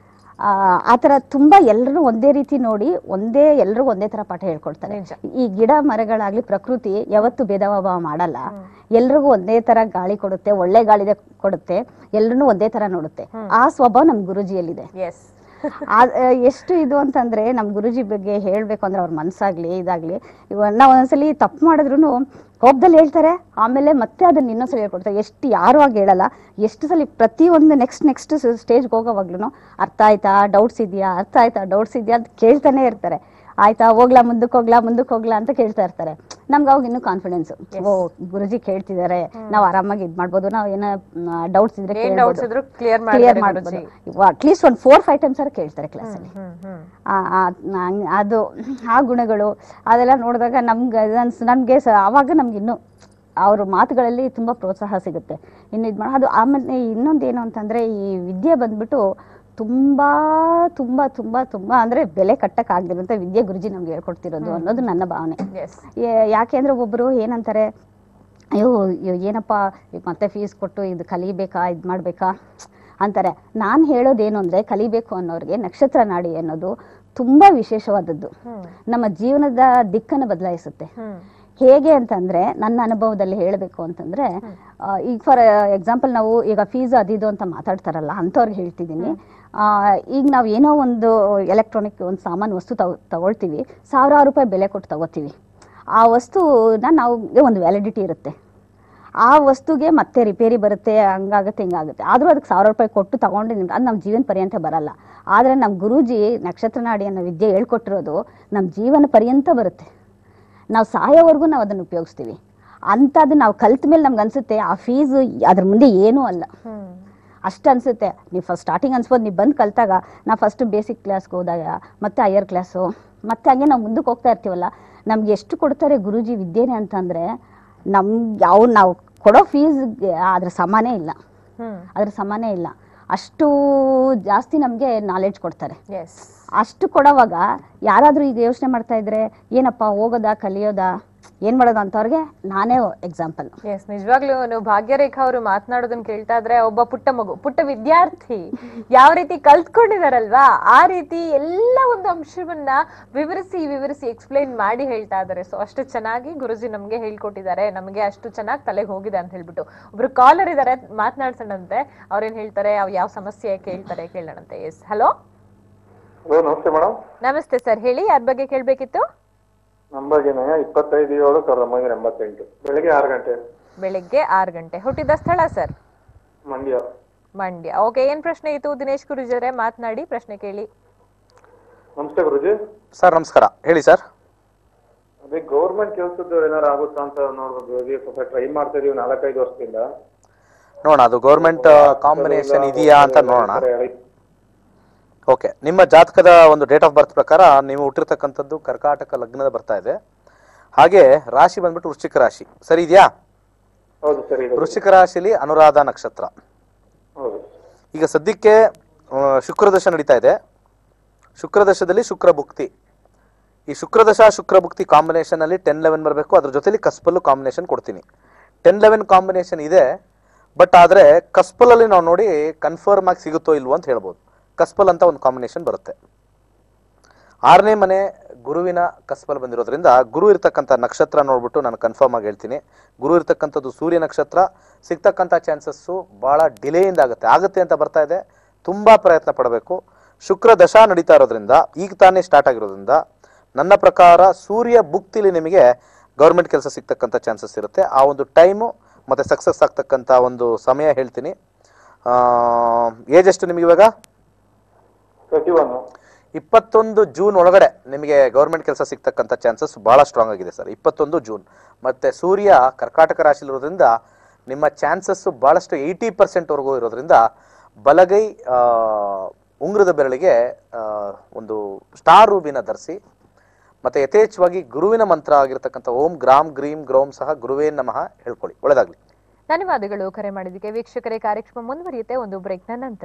ಆ ಆ ಥರ ತುಂಬಾ ಎಲ್ಲರೂ ಒಂದೇ ರೀತಿ ನೋಡಿ ಒಂದೇ ಎಲ್ಲರೂ ಒಂದೇ ತರ ಪಾಠ ಹೇಳ್ಕೊಡ್ತಾರೆ ನಿಜ. ಈ ಗಿಡ ಮರಗಳಾಗ್ಲಿ ಪ್ರಕೃತಿ ಯಾವತ್ತು ಭೇದ ಭಾವ ಮಾಡಲ್ಲ ಎಲ್ರಿಗೂ ಒಂದೇ ತರ ಗಾಳಿ ಕೊಡುತ್ತೆ ಒಳ್ಳೆ ಗಾಳಿ ಕೊಡುತ್ತೆ ಎಲ್ರನ್ನೂ ಒಂದೇ ತರ ನೋಡುತ್ತೆ ಆ ಸ್ವಭಾವ ನಮ್ ಗುರುಜಿಯಲ್ಲಿದೆ ಎಸ್ ಆ- ಆ, ಎಷ್ಟು ಇದು ಅಂತಂದ್ರೆ ನಮ್ ಗುರುಜಿ ಬಗ್ಗೆ ಹೇಳ್ಬೇಕು ಅಂದ್ರೆ ಅವ್ರ ಮನ್ಸಾಗ್ಲಿ ಇದಾಗ್ಲಿ ಇವ ನಾವ್ ಒಂದೊಂದ್ಸಲಿ ತಪ್ಪು ಮಾಡಿದ್ರು ಕೋಪದಲ್ಲಿ ಹೇಳ್ತಾರೆ ಆಮೇಲೆ ಮತ್ತೆ ಅದನ್ನ ಇನ್ನೊಂದ್ಸಲಿ ಹೇಳ್ಕೊಡ್ತಾರೆ ಎಷ್ಟು ಯಾರು ಆಗಿ ಹೇಳಲ್ಲ ಎಷ್ಟು ಸಲ ಪ್ರತಿ ಒಂದು ನೆಕ್ಸ್ಟ್ ನೆಕ್ಸ್ಟ್ ಸ್ಟೇಜ್ಗೆ ಹೋಗೋವಾಗ್ಲೂ ಅರ್ಥ ಆಯ್ತಾ ಡೌಟ್ಸ್ ಇದೆಯಾ ಅರ್ಥ ಆಯ್ತಾ ಡೌಟ್ಸ್ ಇದೆಯಾ ಅಂತ ಕೇಳ್ತಾನೆ ಇರ್ತಾರೆ ಆಯ್ತಾ ಹೋಗ್ಲಾ ಮುಂದಕ್ಕೆ ಹೋಗ್ಲಾ ಮುಂದಕ್ಕೆ ಹೋಗ್ಲಾ ಅಂತ ಕೇಳ್ತಾ ಇರ್ತಾರೆ ನಮ್ಗೆ ಅವಾಗ ಇನ್ನೂ ಕಾನ್ಫಿಡೆನ್ಸ್ ಓ ಗುರುಜಿ ಕೇಳ್ತಿದ್ದಾರೆ ನಾವು ಆರಾಮಾಗಿ ಇದ್ ಮಾಡ್ಬೋದು ನಾವು ಏನೋ ಡೌಟ್ಸ್ ಇದ್ರೆ ಏನ್ ಡೌಟ್ಸ್ ಇದ್ರು ಕ್ಲಿಯರ್ ಕ್ಲಿಯರ್ ಮಾಡ್ತಾರೆ ಮಾಡ್ಬೋದು ಗುರುಜಿ ಅಟ್ಲೀಸ್ಟ್ ಒಂದು ಫೋರ್ ಫೈವ್ ಟೈಮ್ಸ್ ಅವ್ರು ಕೇಳ್ತಾರೆ ಕ್ಲಾಸಲ್ಲಿ ಹ್ಮ್ ಹ್ಮ್ ಆ- ಆ- ನಂಗ್- ಅದು ಆ ಗುಣಗಳು ಅದೆಲ್ಲ ನೋಡಿದಾಗ ನಮ್ಗೆ ಅನ್ಸ್ ನಮಗೆ ಸ ಆವಾಗ ನಮ್ಗೆ ಇನ್ನೂ ಅವ್ರ ಮಾತುಗಳಲ್ಲಿ ತುಂಬ ಪ್ರೋತ್ಸಾಹ ಸಿಗುತ್ತೆ ಇನ್ನು ಇದು ಮಾಡಿ ಅದು ಆಮೇಲೆ ಇನ್ನೊಂದು ಏನು ಅಂತಂದರೆ ಈ ವಿದ್ಯೆ ಬಂದ್ಬಿಟ್ಟು ತುಂಬ ತುಂಬ ತುಂಬ ತುಂಬ ಅಂದರೆ ಬೆಲೆ ಕಟ್ಟಕ್ಕಾಗ್ದಿರೋಂಥ ವಿದ್ಯೆ ಗುರುಜಿ ನಮ್ಗೆ ಹೇಳ್ಕೊಡ್ತಿರೋದು ಅನ್ನೋದು ನನ್ನ ಭಾವನೆ ಎಸ್ ಏ- ಯಾಕೆ ಅಂದ್ರೆ ಒಬ್ಬರು ಏನಂತಾರೆ ಅಯ್ಯೋ ಅಯ್ಯೋ ಏನಪ್ಪ ಈಗ ಮತ್ತೆ ಫೀಸ್ ಕೊಟ್ಟು ಇದು ಕಲಿಬೇಕಾ ಇದು ಮಾಡಬೇಕಾ ಅಂತಾರೆ ನಾನು ಹೇಳೋದೇನು ಅಂದರೆ ಕಲಿಬೇಕು ಅನ್ನೋರಿಗೆ ನಕ್ಷತ್ರ ನಾಡಿ ಅನ್ನೋದು ತುಂಬ ವಿಶೇಷವಾದದ್ದು ಹ್ಮ್ ನಮ್ಮ ಜೀವನದ ದಿಕ್ಕನ್ನು ಬದಲಾಯಿಸುತ್ತೆ ಹ್ಮ್ ಹೇಗೆ ಅಂತಂದ್ರೆ ನನ್ನ ಅನುಭವದಲ್ಲಿ ಹೇಳಬೇಕು ಅಂತಂದ್ರೆ ಆ, ಈಗ ಫಾರ್ ಎಕ್ಸಾಂಪಲ್ ನಾವು ಈಗ ಫೀಸ್ ಅದಿದು ಅಂತ ಮಾತಾಡ್ತಾರಲ್ಲ ಅಂಥವ್ರಿಗೆ ಹೇಳ್ತಿದ್ದೀನಿ ಆ, ಈಗ ನಾವು ಏನೋ ಒಂದು ಎಲೆಕ್ಟ್ರಾನಿಕ್ ಒಂದು ಸಾಮಾನು ವಸ್ತು ತಗೊ ತಗೊಳ್ತೀವಿ ಸಾವಿರಾರು ರೂಪಾಯಿ ಬೆಲೆ ಕೊಟ್ಟು ತಗೋತೀವಿ ಆ ವಸ್ತುನ ನಾವು ಒಂದು ವ್ಯಾಲಿಡಿಟಿ ಇರುತ್ತೆ ಆ ವಸ್ತುಗೆ ಮತ್ತೆ ರಿಪೇರಿ ಬರುತ್ತೆ ಹಂಗಾಗುತ್ತೆ ಹಿಂಗಾಗುತ್ತೆ ಆದರೂ ಅದಕ್ಕೆ ಸಾವಿರ ರೂಪಾಯಿ ಕೊಟ್ಟು ತಗೊಂಡಿದ್ದೀನಿ ಅದು ನಮ್ಮ ಜೀವನ ಪರ್ಯಂತ ಬರಲ್ಲ ಆದರೆ ನಮ್ಮ ಗುರೂಜಿ ನಕ್ಷತ್ರ ನಾಡಿ ಅನ್ನೋ ವಿದ್ಯೆ ಹೇಳ್ಕೊಟ್ಟಿರೋದು ನಮ್ಮ ಜೀವನ ಪರ್ಯಂತ ಬರುತ್ತೆ ನಾವು ಸಾಯೋವರೆಗೂ ನಾವು ಅದನ್ನು ಉಪಯೋಗಿಸ್ತೀವಿ ಅಂಥದ್ದು ನಾವು ಕಲ್ತ ಮೇಲೆ ನಮ್ಗೆ ಅನ್ಸುತ್ತೆ ಆ ಫೀಸು ಅದ್ರ ಮುಂದೆ ಏನೂ ಅಲ್ಲ ಹ್ಮ್ ಅಷ್ಟು ಅನ್ಸುತ್ತೆ ನೀವು ಫಸ್ಟ್ ಸ್ಟಾರ್ಟಿಂಗ್ ಅನ್ಸ್ಬೋದು ನೀವು ಬಂದು ಕಲ್ತಾಗ ನಾವು ಫಸ್ಟ್ ಬೇಸಿಕ್ ಕ್ಲಾಸ್ಗೆ ಹೋದಾಗ ಮತ್ತೆ ಹೈಯರ್ ಕ್ಲಾಸು ಮತ್ತೆ ಹಂಗೆ ನಾವು ಮುಂದಕ್ಕೆ ಹೋಗ್ತಾ ಇರ್ತೀವಲ್ಲ ನಮ್ಗೆ ಎಷ್ಟು ಕೊಡ್ತಾರೆ ಗುರೂಜಿ ವಿದ್ಯೆನೆ ಅಂತಂದರೆ ನಮ್ಗೆ ಅವ್ರು ನಾವು ಕೊಡೋ ಫೀಸ್ಗೆ ಅದ್ರ ಸಮಾನೇ ಇಲ್ಲ ಹ್ಮ್ ಅದ್ರ ಸಮಾನೇ ಇಲ್ಲ ಅಷ್ಟು ಜಾಸ್ತಿ ನಮಗೆ ನಾಲೆಡ್ಜ್ ಕೊಡ್ತಾರೆ ಎಸ್ ಅಷ್ಟು ಕೊಡೋವಾಗ ಯಾರಾದರೂ ಈಗ ಯೋಚನೆ ಮಾಡ್ತಾ ಇದ್ರೆ ಏನಪ್ಪ ಹೋಗೋದಾ ಕಲಿಯೋದಾ ಏನು ಮಾಡೋದು ಅಂತವ್ರಿಗೆ ನಾನೇ ಎಕ್ಸಾಂಪಲ್ ಎಸ್ ನಿಜವಾಗ್ಲೂ ನೀವು ಭಾಗ್ಯರೇಖಾ ಅವರು ಮಾತನಾಡೋದನ್ನ ಕೇಳ್ತಾ ಇದ್ರೆ ಒಬ್ಬ ಪುಟ್ಟ ಮಗು ಪುಟ್ಟ ವಿದ್ಯಾರ್ಥಿ ಯಾವ ರೀತಿ ಕಲ್ತ್ಕೊಂಡಿದಾರಲ್ವಾ ಆ ರೀತಿ ಎಲ್ಲ ಒಂದು ಅಂಶವನ್ನ ವಿವರಿಸಿ ವಿವರಿಸಿ ಎಕ್ಸ್ಪ್ಲೈನ್ ಮಾಡಿ ಹೇಳ್ತಾ ಇದ್ದಾರೆ ಸೊ ಅಷ್ಟು ಚೆನ್ನಾಗಿ ಗುರುಜಿ ನಮ್ಗೆ ಹೇಳ್ಕೊಟ್ಟಿದ್ದಾರೆ ನಮಗೆ ಅಷ್ಟು ಚೆನ್ನಾಗಿ ತಲೆಗೆ ಹೋಗಿದೆ ಅಂತ ಹೇಳ್ಬಿಟ್ಟು ಒಬ್ರು ಕಾಲರ್ ಇದಾರೆ ಮಾತನಾಡ್ಸೋಣಂತೆ ಅವ್ರೇನ್ ಹೇಳ್ತಾರೆ ಅವ್ ಯಾವ ಸಮಸ್ಯೆ ಕೇಳ್ತಾರೆ ಕೇಳೋಣಂತೆ ಎಸ್ ಹಲೋ ಹಲೋ ನಮಸ್ತೆ ಮೇಡಮ್ ನಮಸ್ತೆ ಸರ್ ಹೇಳಿ ಯಾರ ಬಗ್ಗೆ ಕೇಳ್ಬೇಕಿತ್ತು ನಂಬರ್ಗೆನೆ ಇಪ್ಪತ್ತೈದು ಏಳು ಸಾವಿರದ ಒಂಬೈನೂರ ಎಂಬತ್ತೆಂಟು ಬೆಳಿಗ್ಗೆ ಆರು ಗಂಟೆ ಬೆಳಿಗ್ಗೆ ಆರು ಗಂಟೆ ಹುಟ್ಟಿದ ಸ್ಥಳ ಸರ್ ಮಂಡ್ಯ ಮಂಡ್ಯ ಓಕೆ ಏನ್ ಪ್ರಶ್ನೆ ಇತ್ತು ದಿನೇಶ್ ಗುರುಜರೇ ಮಾತನಾಡಿ ಪ್ರಶ್ನೆ ಕೇಳಿ ನಮಸ್ತೆ ಗುರುಜಿ ಸರ್ ನಮಸ್ಕಾರ ಹೇಳಿ ಸರ್ ಅದೇ ಗೌರ್ಮೆಂಟ್ ಕೆಲಸದ್ದು ಏನಾರು ಆಗುತ್ತಾ ಅಂತ ನೋಡ್ಬೋದು ಗುರೂಜಿ ಸ್ವಲ್ಪ ಟ್ರೈ ಮಾಡ್ತಾ ಇದೀವಿ ನಾಲ್ಕೈದು ವರ್ಷದಿಂದ ನೋಡೋಣ ಅದು ಗೌರ್ಮೆಂಟ್ ಕಾಂಬಿನೇಷನ್ ಇದೆಯಾ ಅಂತ ನೋಡೋಣ ಓಕೆ ನಿಮ್ಮ ಜಾತಕದ ಒಂದು ಡೇಟ್ ಆಫ್ ಬರ್ತ್ ಪ್ರಕಾರ ನೀವು ಹುಟ್ಟಿರ್ತಕ್ಕಂಥದ್ದು ಕರ್ಕಾಟಕ ಲಗ್ನದ ಬರ್ತಾ ಇದೆ ಹಾಗೆ ರಾಶಿ ಬಂದ್ಬಿಟ್ಟು ವೃಶ್ಚಿಕ ರಾಶಿ ಸರಿ ಇದೆಯಾ ಹೌದು ಸರಿ ಇದೆ ವೃಶ್ಚಿಕ ರಾಶಿಲಿ ಅನುರಾಧ ನಕ್ಷತ್ರ ಹೌದು ಈಗ ಸದ್ಯಕ್ಕೆ ಆ, ಶುಕ್ರದಶ ನಡೀತಾ ಇದೆ ಶುಕ್ರದಶದಲ್ಲಿ ಶುಕ್ರ ಭುಕ್ತಿ ಈ ಶುಕ್ರದಶ ಶುಕ್ರ ಭುಕ್ತಿ ಕಾಂಬಿನೇಷನ್ ಅಲ್ಲಿ ಟೆನ್ ಲೆವೆನ್ ಬರಬೇಕು ಅದ್ರ ಜೊತೆಲಿ ಕಸ್ಪಲ್ಲು ಕಾಂಬಿನೇಷನ್ ಕೊಡ್ತೀನಿ ಟೆನ್ ಲೆವೆನ್ ಕಾಂಬಿನೇಷನ್ ಇದೆ ಬಟ್ ಆದರೆ ಕಸ್ಪಲಲ್ಲಿ ನಾವು ನೋಡಿ ಕನ್ಫರ್ಮ್ ಆಗಿ ಸಿಗುತ್ತೋ ಇಲ್ವೋ ಅಂತ ಹೇಳ್ಬೋದು ಕಸ್ಪಲ್ ಅಂತ ಒಂದು ಕಾಂಬಿನೇಷನ್ ಬರುತ್ತೆ ಆರನೇ ಮನೆ ಗುರುವಿನ ಕಸ್ಬಲ್ ಬಂದಿರೋದ್ರಿಂದ ಗುರು ಇರ್ತಕ್ಕಂಥ ನಕ್ಷತ್ರ ನೋಡ್ಬಿಟ್ಟು ನಾನು ಕನ್ಫರ್ಮ್ ಆಗಿ ಹೇಳ್ತೀನಿ ಗುರು ಇರ್ತಕ್ಕಂಥದ್ದು ಸೂರ್ಯ ನಕ್ಷತ್ರ ಸಿಗ್ತಕ್ಕಂಥ ಚಾನ್ಸಸ್ಸು ಭಾಳ ಡಿಲೇಯಿಂದ ಆಗುತ್ತೆ ಆಗುತ್ತೆ ಅಂತ ಬರ್ತಾ ಇದೆ ತುಂಬ ಪ್ರಯತ್ನ ಪಡಬೇಕು ಶುಕ್ರ ದಶಾ ನಡೀತಾ ಇರೋದ್ರಿಂದ ಈಗ ತಾನೇ ಸ್ಟಾರ್ಟ್ ಆಗಿರೋದ್ರಿಂದ ನನ್ನ ಪ್ರಕಾರ ಸೂರ್ಯ ಬುಕ್ತಿಲಿ ನಿಮಗೆ ಗೌರ್ಮೆಂಟ್ ಕೆಲಸ ಸಿಗ್ತಕ್ಕಂಥ ಚಾನ್ಸಸ್ ಇರುತ್ತೆ ಆ ಒಂದು ಟೈಮು ಮತ್ತು ಸಕ್ಸಸ್ ಆಗ್ತಕ್ಕಂಥ ಒಂದು ಸಮಯ ಹೇಳ್ತೀನಿ ಏಜ್ ಎಷ್ಟು ನಿಮಗೆ ಇವಾಗ ಟ್ವೆಂಟಿ ಒನ್ ಇಪ್ಪತ್ತೊಂದು ಜೂನ್ ಒಳಗಡೆ ನಿಮಗೆ ಗೌರ್ಮೆಂಟ್ ಕೆಲಸ ಸಿಗ್ತಕ್ಕಂಥ ಚಾನ್ಸಸ್ ಭಾಳ ಸ್ಟ್ರಾಂಗ್ ಆಗಿದೆ ಸರ್ ಇಪ್ಪತ್ತೊಂದು ಜೂನ್ ಮತ್ತೆ ಸೂರ್ಯ ಕರ್ಕಾಟಕ ರಾಶಿಲಿರೋದ್ರಿಂದ ನಿಮ್ಮ ಚಾನ್ಸಸ್ ಭಾಳಷ್ಟು ಏಯ್ಟಿ ಪರ್ಸೆಂಟ್ವರೆಗೂ ಇರೋದ್ರಿಂದ ಬಲಗೈ ಆ, ಉಂಗುರದ ಬೆರಳಿಗೆ ಆ, ಒಂದು ಸ್ಟಾರ್ ರೂಬಿನ ಧರಿಸಿ ಮತ್ತೆ ಯಥೇಚ್ಛವಾಗಿ ಗುರುವಿನ ಮಂತ್ರ ಆಗಿರ್ತಕ್ಕಂಥ ಓಂ ಗ್ರಾಮ್ ಗ್ರೀಮ್ ಗ್ರೋಮ್ ಸಹ ಗುರುವೇ ನಮಃ ಹೇಳ್ಕೊಳ್ಳಿ ಒಳ್ಳೆದಾಗ್ಲಿ ಧನ್ಯವಾದಗಳು ಕರೆ ಮಾಡಿದ್ದಕ್ಕೆ ವೀಕ್ಷಕರೇ ಕಾರ್ಯಕ್ರಮ ಮುಂದುವರಿಯುತ್ತೆ ಒಂದು ಬ್ರೇಕ್ನ ನಂತರ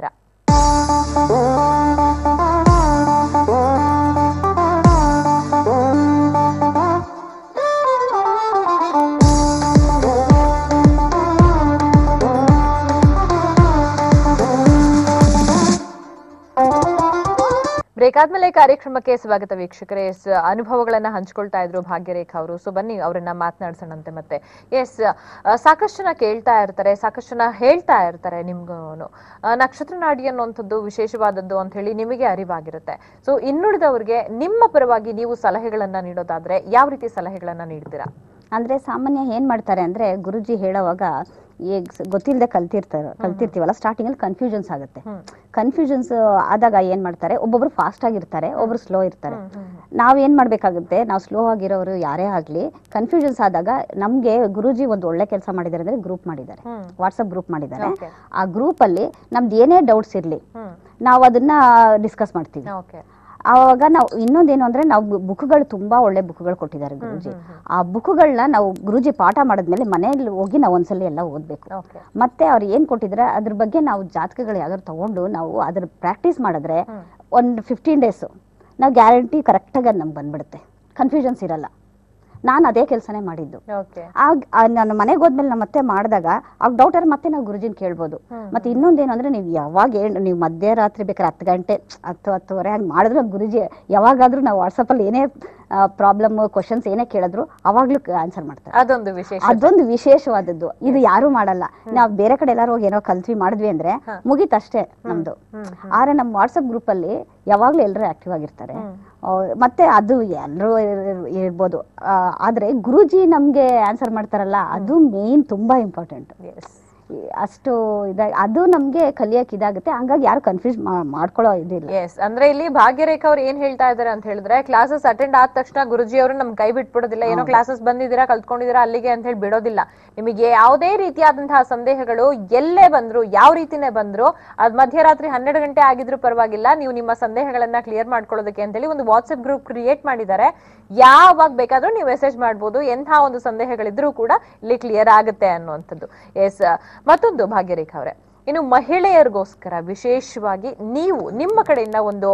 ಬ್ರೇಕ್ ಆದ್ಮೇಲೆ ಕಾರ್ಯಕ್ರಮಕ್ಕೆ ಸ್ವಾಗತ ವೀಕ್ಷಕರೇ ಎಸ್ ಅನುಭವಗಳನ್ನ ಹಂಚ್ಕೊಳ್ತಾ ಇದ್ರು ಭಾಗ್ಯರೇಖಾ ಅವರು ಸೊ ಬನ್ನಿ ಅವರನ್ನ ಮಾತನಾಡ್ಸೋಣಂತೆ ಮತ್ತೆ ಎಸ್ ಸಾಕಷ್ಟು ಜನ ಕೇಳ್ತಾ ಇರ್ತಾರೆ ಸಾಕಷ್ಟು ಜನ ಹೇಳ್ತಾ ಇರ್ತಾರೆ ನಿಮ್ಗೂ ನಕ್ಷತ್ರ ನಾಡಿ ಅನ್ನುವಂಥದ್ದು ವಿಶೇಷವಾದದ್ದು ಅಂತ ಹೇಳಿ ನಿಮಗೆ ಅರಿವಾಗಿರುತ್ತೆ ಸೊ ಇನ್ನುಳಿದವರಿಗೆ ನಿಮ್ಮ ಪರವಾಗಿ ನೀವು ಸಲಹೆಗಳನ್ನ ನೀಡೋದಾದ್ರೆ ಯಾವ ರೀತಿ ಸಲಹೆಗಳನ್ನ ನೀಡ್ತೀರಾ ಅಂದ್ರೆ ಸಾಮಾನ್ಯ ಏನ್ ಮಾಡ್ತಾರೆ ಅಂದ್ರೆ ಗುರುಜಿ ಹೇಳೋವಾಗ ಈಗ ಗೊತ್ತಿಲ್ಲದೆ ಕಲ್ತಿರ್ತಾರೆ ಕಲ್ತಿರ್ತೀವಲ್ಲ ಸ್ಟಾರ್ಟಿಂಗ್ ಅಲ್ಲಿ ಕನ್ಫ್ಯೂಷನ್ಸ್ ಆಗುತ್ತೆ ಕನ್ಫ್ಯೂಷನ್ಸ್ ಆದಾಗ ಏನ್ ಮಾಡ್ತಾರೆ ಒಬ್ಬೊಬ್ರು ಫಾಸ್ಟ್ ಆಗಿರ್ತಾರೆ ಒಬ್ರು ಸ್ಲೋ ಇರ್ತಾರೆ ನಾವ್ ಏನ್ ಮಾಡ್ಬೇಕಾಗುತ್ತೆ ನಾವು ಸ್ಲೋ ಆಗಿರೋರು ಯಾರೇ ಆಗ್ಲಿ ಕನ್ಫ್ಯೂಷನ್ಸ್ ಆದಾಗ ನಮ್ಗೆ ಗುರುಜಿ ಒಂದು ಒಳ್ಳೆ ಕೆಲಸ ಮಾಡಿದ್ದಾರೆ ಅಂದ್ರೆ ಗ್ರೂಪ್ ಮಾಡಿದ್ದಾರೆ ಹ್ಮ್. ವಾಟ್ಸಪ್ ಗ್ರೂಪ್ ಮಾಡಿದ್ದಾರೆ Okay. ಆ ಗ್ರೂಪ್ ಅಲ್ಲಿ ನಮ್ದು ಏನೇ ಡೌಟ್ಸ್ ಇರ್ಲಿ ಹ್ಮ್ ನಾವು ಅದನ್ನ ಡಿಸ್ಕಸ್ ಮಾಡ್ತೀವಿ ಓಕೆ ಆವಾಗ ನಾವು ಇನ್ನೊಂದೇನು ಅಂದ್ರೆ ನಾವು ಬುಕ್ಗಳು ತುಂಬಾ ಒಳ್ಳೆ ಬುಕ್ಗಳು ಕೊಟ್ಟಿದ್ದಾರೆ ಗುರುಜಿ ಆ ಬುಕ್ಗಳನ್ನ ನಾವು ಗುರುಜಿ ಪಾಠ ಮಾಡಿದ್ಮೇಲೆ ಮನೆಯಲ್ಲಿ ಹೋಗಿ ನಾವು ಒಂದ್ಸಲಿ ಎಲ್ಲ ಓದ್ಬೇಕು ಓಕೆ ಮತ್ತೆ ಅವ್ರು ಏನ್ ಕೊಟ್ಟಿದ್ರೆ ಅದ್ರ ಬಗ್ಗೆ ನಾವು ಜಾತಕಗಳು ಯಾವ್ದಾದ್ರು ತಗೊಂಡು ನಾವು ಅದ್ರ ಪ್ರಾಕ್ಟೀಸ್ ಮಾಡಿದ್ರೆ ಒಂದು ಫಿಫ್ಟೀನ್ ಡೇಸು ನಾವು ಗ್ಯಾರಂಟಿ ಕರೆಕ್ಟಾಗಿ ಅದು ನಮ್ಗೆ ಬಂದ್ಬಿಡುತ್ತೆ ಕನ್ಫ್ಯೂಷನ್ಸ್ ಇರಲ್ಲ ನಾನು ಅದೇ ಕೆಲಸನೇ ಮಾಡಿದ್ದು ಓಕೆ ಆಗ ಆ ನಾನು ಮನೆಗೆ ಹೋದ್ಮೇಲೆ ನಾವು ಮತ್ತೆ ಮಾಡಿದಾಗ ಆಗ ಡೌಟರ್ ಮತ್ತೆ ನಾವು ಗುರುಜಿನ ಕೇಳ್ಬೋದು ಮತ್ತೆ ಇನ್ನೊಂದೇನು ಅಂದ್ರೆ ನೀವು ಯಾವಾಗ ಏನ್- ನೀವು ಮಧ್ಯರಾತ್ರಿ ಬೇಕಾದ್ರೆ ಹತ್ತು ಗಂಟೆ ಹತ್ತು ಹತ್ತುವರೆ ಹಂಗೆ ಮಾಡಿದ್ರು ಗುರುಜಿ ಯಾವಾಗಾದ್ರೂ ನಾವು ವಾಟ್ಸಪ್ಪಲ್ಲಿ ಏನೇ ಪ್ರಾಬ್ಲಮ್ ಕ್ವಶನ್ಸ್ ಏನೇ ಕೇಳಿದ್ರು ಅವಾಗ್ಲೂ ಆನ್ಸರ್ ಮಾಡ್ತಾರೆ ಅದೊಂದು ವಿಶೇಷ ಅದೊಂದು ವಿಶೇಷವಾದದ್ದು ಇದು ಯಾರು ಮಾಡಲ್ಲ ನಾವು ಬೇರೆ ಕಡೆ ಎಲ್ಲಾರು ಹೋಗಿ ಏನೋ ಕಲ್ತ್ವಿ ಮಾಡಿದ್ವಿ ಅಂದ್ರೆ ಮುಗೀತಷ್ಟೇ ನಮ್ದು ಆದ್ರೆ ನಮ್ಮ ವಾಟ್ಸಪ್ ಗ್ರೂಪ್ ಅಲ್ಲಿ ಯಾವಾಗ್ಲೂ ಎಲ್ಲರೂ ಆಕ್ಟಿವ್ ಆಗಿರ್ತಾರೆ ಅವ್ರ್- ಮತ್ತೆ ಅದು ಎಲ್ಲರೂ ಇರ್ಬೋದು ಆ, ಆದ್ರೆ ಗುರುಜಿ ನಮ್ಗೆ ಆನ್ಸರ್ ಮಾಡ್ತಾರಲ್ಲ ಅದು ಮೇನ್ ತುಂಬಾ ಇಂಪಾರ್ಟೆಂಟ್ ಎಸ್ ಅಷ್ಟು ಇದಾಗ ಅದು ನಮ್ಗೆ ಕಲಿಯಕ್ ಇದಾಗುತ್ತೆ ಹಂಗಾಗಿ ಯಾರು ಕನ್ಫ್ಯೂಸ್ ಮಾಡ್ಕೊಳ್ಳೋ ಇದಿಲ್ಲ ಎಸ್ ಅಂದ್ರೆ ಇಲ್ಲಿ ಭಾಗ್ಯರೇಖಾ ಅವ್ರು ಏನ್ ಹೇಳ್ತಾ ಇದಾರೆ ಅಂತ ಹೇಳಿದ್ರೆ ಕ್ಲಾಸಸ್ ಅಟೆಂಡ್ ಆದ ತಕ್ಷಣ ಗುರುಜಿ ಅವರು ನಮ್ ಕೈ ಬಿಟ್ಬಿಡೋದಿಲ್ಲ ಏನೋ ಕ್ಲಾಸಸ್ ಬಂದಿದ್ದೀರಾ ಕಲ್ತ್ಕೊಂಡಿದ್ದೀರಾ ಅಲ್ಲಿಗೆ ಅಂತ ಹೇಳಿ ಬಿಡೋದಿಲ್ಲ ನಿಮಗೆ ಯಾವುದೇ ರೀತಿಯಾದಂತಹ ಸಂದೇಹಗಳು ಎಲ್ಲೇ ಬಂದ್ರು ಯಾವ ರೀತಿನೇ ಬಂದ್ರು ಅದ್ ಮಧ್ಯರಾತ್ರಿ ಹನ್ನೆರಡು ಗಂಟೆ ಆಗಿದ್ರು ಪರವಾಗಿಲ್ಲ ನೀವು ನಿಮ್ಮ ಸಂದೇಹಗಳನ್ನ ಕ್ಲಿಯರ್ ಮಾಡ್ಕೊಳ್ಳೋದಕ್ಕೆ ಅಂತ ಹೇಳಿ ಒಂದು ವಾಟ್ಸ್ಆಪ್ ಗ್ರೂಪ್ ಕ್ರಿಯೇಟ್ ಮಾಡಿದ್ದಾರೆ ಯಾವಾಗ ಬೇಕಾದ್ರೂ ನೀವು ಮೆಸೇಜ್ ಮಾಡ್ಬೋದು ಎಂಥ ಒಂದು ಸಂದೇಹಗಳಿದ್ರೂ ಕೂಡ ಇಲ್ಲಿ ಕ್ಲಿಯರ್ ಆಗುತ್ತೆ ಅನ್ನುವಂಥದ್ದು ಎಸ್ ಮತ್ತೊಂದು ಭಾಗ್ಯರೇಖಾ ಅವರೇ ಇನ್ನು ಮಹಿಳೆಯರಿಗೋಸ್ಕರ ವಿಶೇಷವಾಗಿ ನೀವು ನಿಮ್ಮ ಕಡೆಯಿಂದ ಒಂದು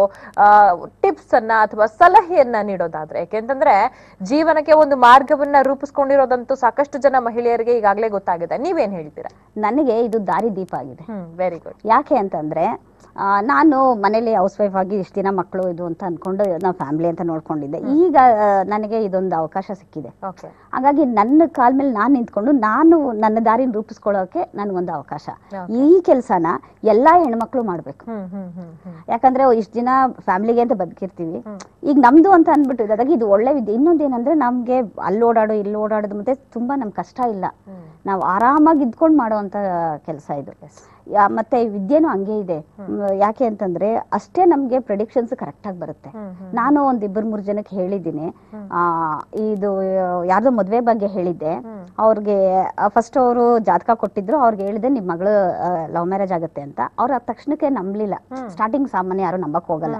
ಟಿಪ್ಸ್ ಅನ್ನ ಅಥವಾ ಸಲಹೆಯನ್ನ ನೀಡೋದಾದ್ರೆ ಯಾಕೆಂತಂದ್ರೆ ಜೀವನಕ್ಕೆ ಒಂದು ಮಾರ್ಗವನ್ನ ರೂಪಿಸ್ಕೊಂಡಿರೋದಂತೂ ಸಾಕಷ್ಟು ಜನ ಮಹಿಳೆಯರಿಗೆ ಈಗಾಗಲೇ ಗೊತ್ತಾಗಿದೆ ನೀವೇನ್ ಹೇಳ್ತೀರಾ ನನಗೆ ಇದು ದಾರಿ ದೀಪ ಆಗಿದೆ ಹ್ಮ್ ವೆರಿ ಗುಡ್ ಯಾಕೆ ಅಂತಂದ್ರೆ ಆ, ನಾನು ಮನೇಲಿ ಹೌಸ್ ವೈಫ್ ಆಗಿ ಇಷ್ಟು ದಿನ ಮಕ್ಕಳು ಇದು ಅಂತ ಅನ್ಕೊಂಡು ನಾವು ಫ್ಯಾಮಿಲಿ ಅಂತ ನೋಡ್ಕೊಂಡಿದ್ದೆ ಈಗ ಆ, ನನಗೆ ಇದೊಂದು ಅವಕಾಶ ಸಿಕ್ಕಿದೆ ಓಕೆ ಹಾಗಾಗಿ ನನ್ನ ಕಾಲ ಮೇಲೆ ನಾನು ನಿಂತ್ಕೊಂಡು ನಾನು ನನ್ನ ದಾರಿನ ರೂಪಿಸ್ಕೊಳ್ಳೋಕೆ ನನಗೊಂದು ಅವಕಾಶ ಈ ಕೆಲಸನ ಎಲ್ಲಾ ಹೆಣ್ಮಕ್ಳು ಮಾಡ್ಬೇಕು ಹ್ಮ್ ಹ್ಮ್ ಹ್ಮ್ ಹ್ಮ್ ಯಾಕಂದ್ರೆ ಇಷ್ಟು ದಿನ ಫ್ಯಾಮಿಲಿಗೆ ಅಂತ ಬದುಕಿರ್ತೀವಿ ಈಗ ನಮ್ದು ಅಂತ ಅಂದ್ಬಿಟ್ಟು ಇದಾಗ ಇದು ಒಳ್ಳೆ ವಿದ್ಯೆ ಇನ್ನೊಂದೇನಂದ್ರೆ ನಮ್ಗೆ ಅಲ್ಲಿ ಓಡಾಡು ಇಲ್ಲಿ ಓಡಾಡೋದು ಮತ್ತೆ ತುಂಬಾ ನಮ್ಗೆ ಕಷ್ಟ ಇಲ್ಲ ನಾವು ಆರಾಮಾಗಿ ಇದ್ಕೊಂಡು ಮಾಡುವಂತ ಕೆಲಸ ಇದು ಯಾ- ಮತ್ತೆ ಈ ವಿದ್ಯೆನೂ ಹಂಗೆ ಇದೆ ಮ್, ಯಾಕೆ ಅಂತಂದ್ರೆ ಅಷ್ಟೇ ನಮ್ಗೆ ಪ್ರೆಡಿಕ್ಷನ್ಸ್ ಕರೆಕ್ಟ್ ಆಗಿ ಬರುತ್ತೆ ನಾನು ಒಂದ್ ಇಬ್ಬರು ಮೂರು ಜನಕ್ಕೆ ಹೇಳಿದ್ದೀನಿ ಆ, ಇದು ಯಾರ್ದೋ ಮದ್ವೆ ಬಗ್ಗೆ ಹೇಳಿದ್ದೆ ಅವ್ರಿಗೆ ಫಸ್ಟ್ ಅವರು ಜಾತಕ ಕೊಟ್ಟಿದ್ರು ಅವ್ರಿಗೆ ಹೇಳಿದೆ ನಿಮ್ ಮಗಳು ಲವ್ ಮ್ಯಾರೇಜ್ ಆಗುತ್ತೆ ಅಂತ ಅವ್ರು ಆ ತಕ್ಷಣಕ್ಕೆ ನಂಬಲಿಲ್ಲ ಸ್ಟಾರ್ಟಿಂಗ್ ಸಾಮಾನ್ಯ ಯಾರು ನಂಬಕ್ ಹೋಗಲ್ಲ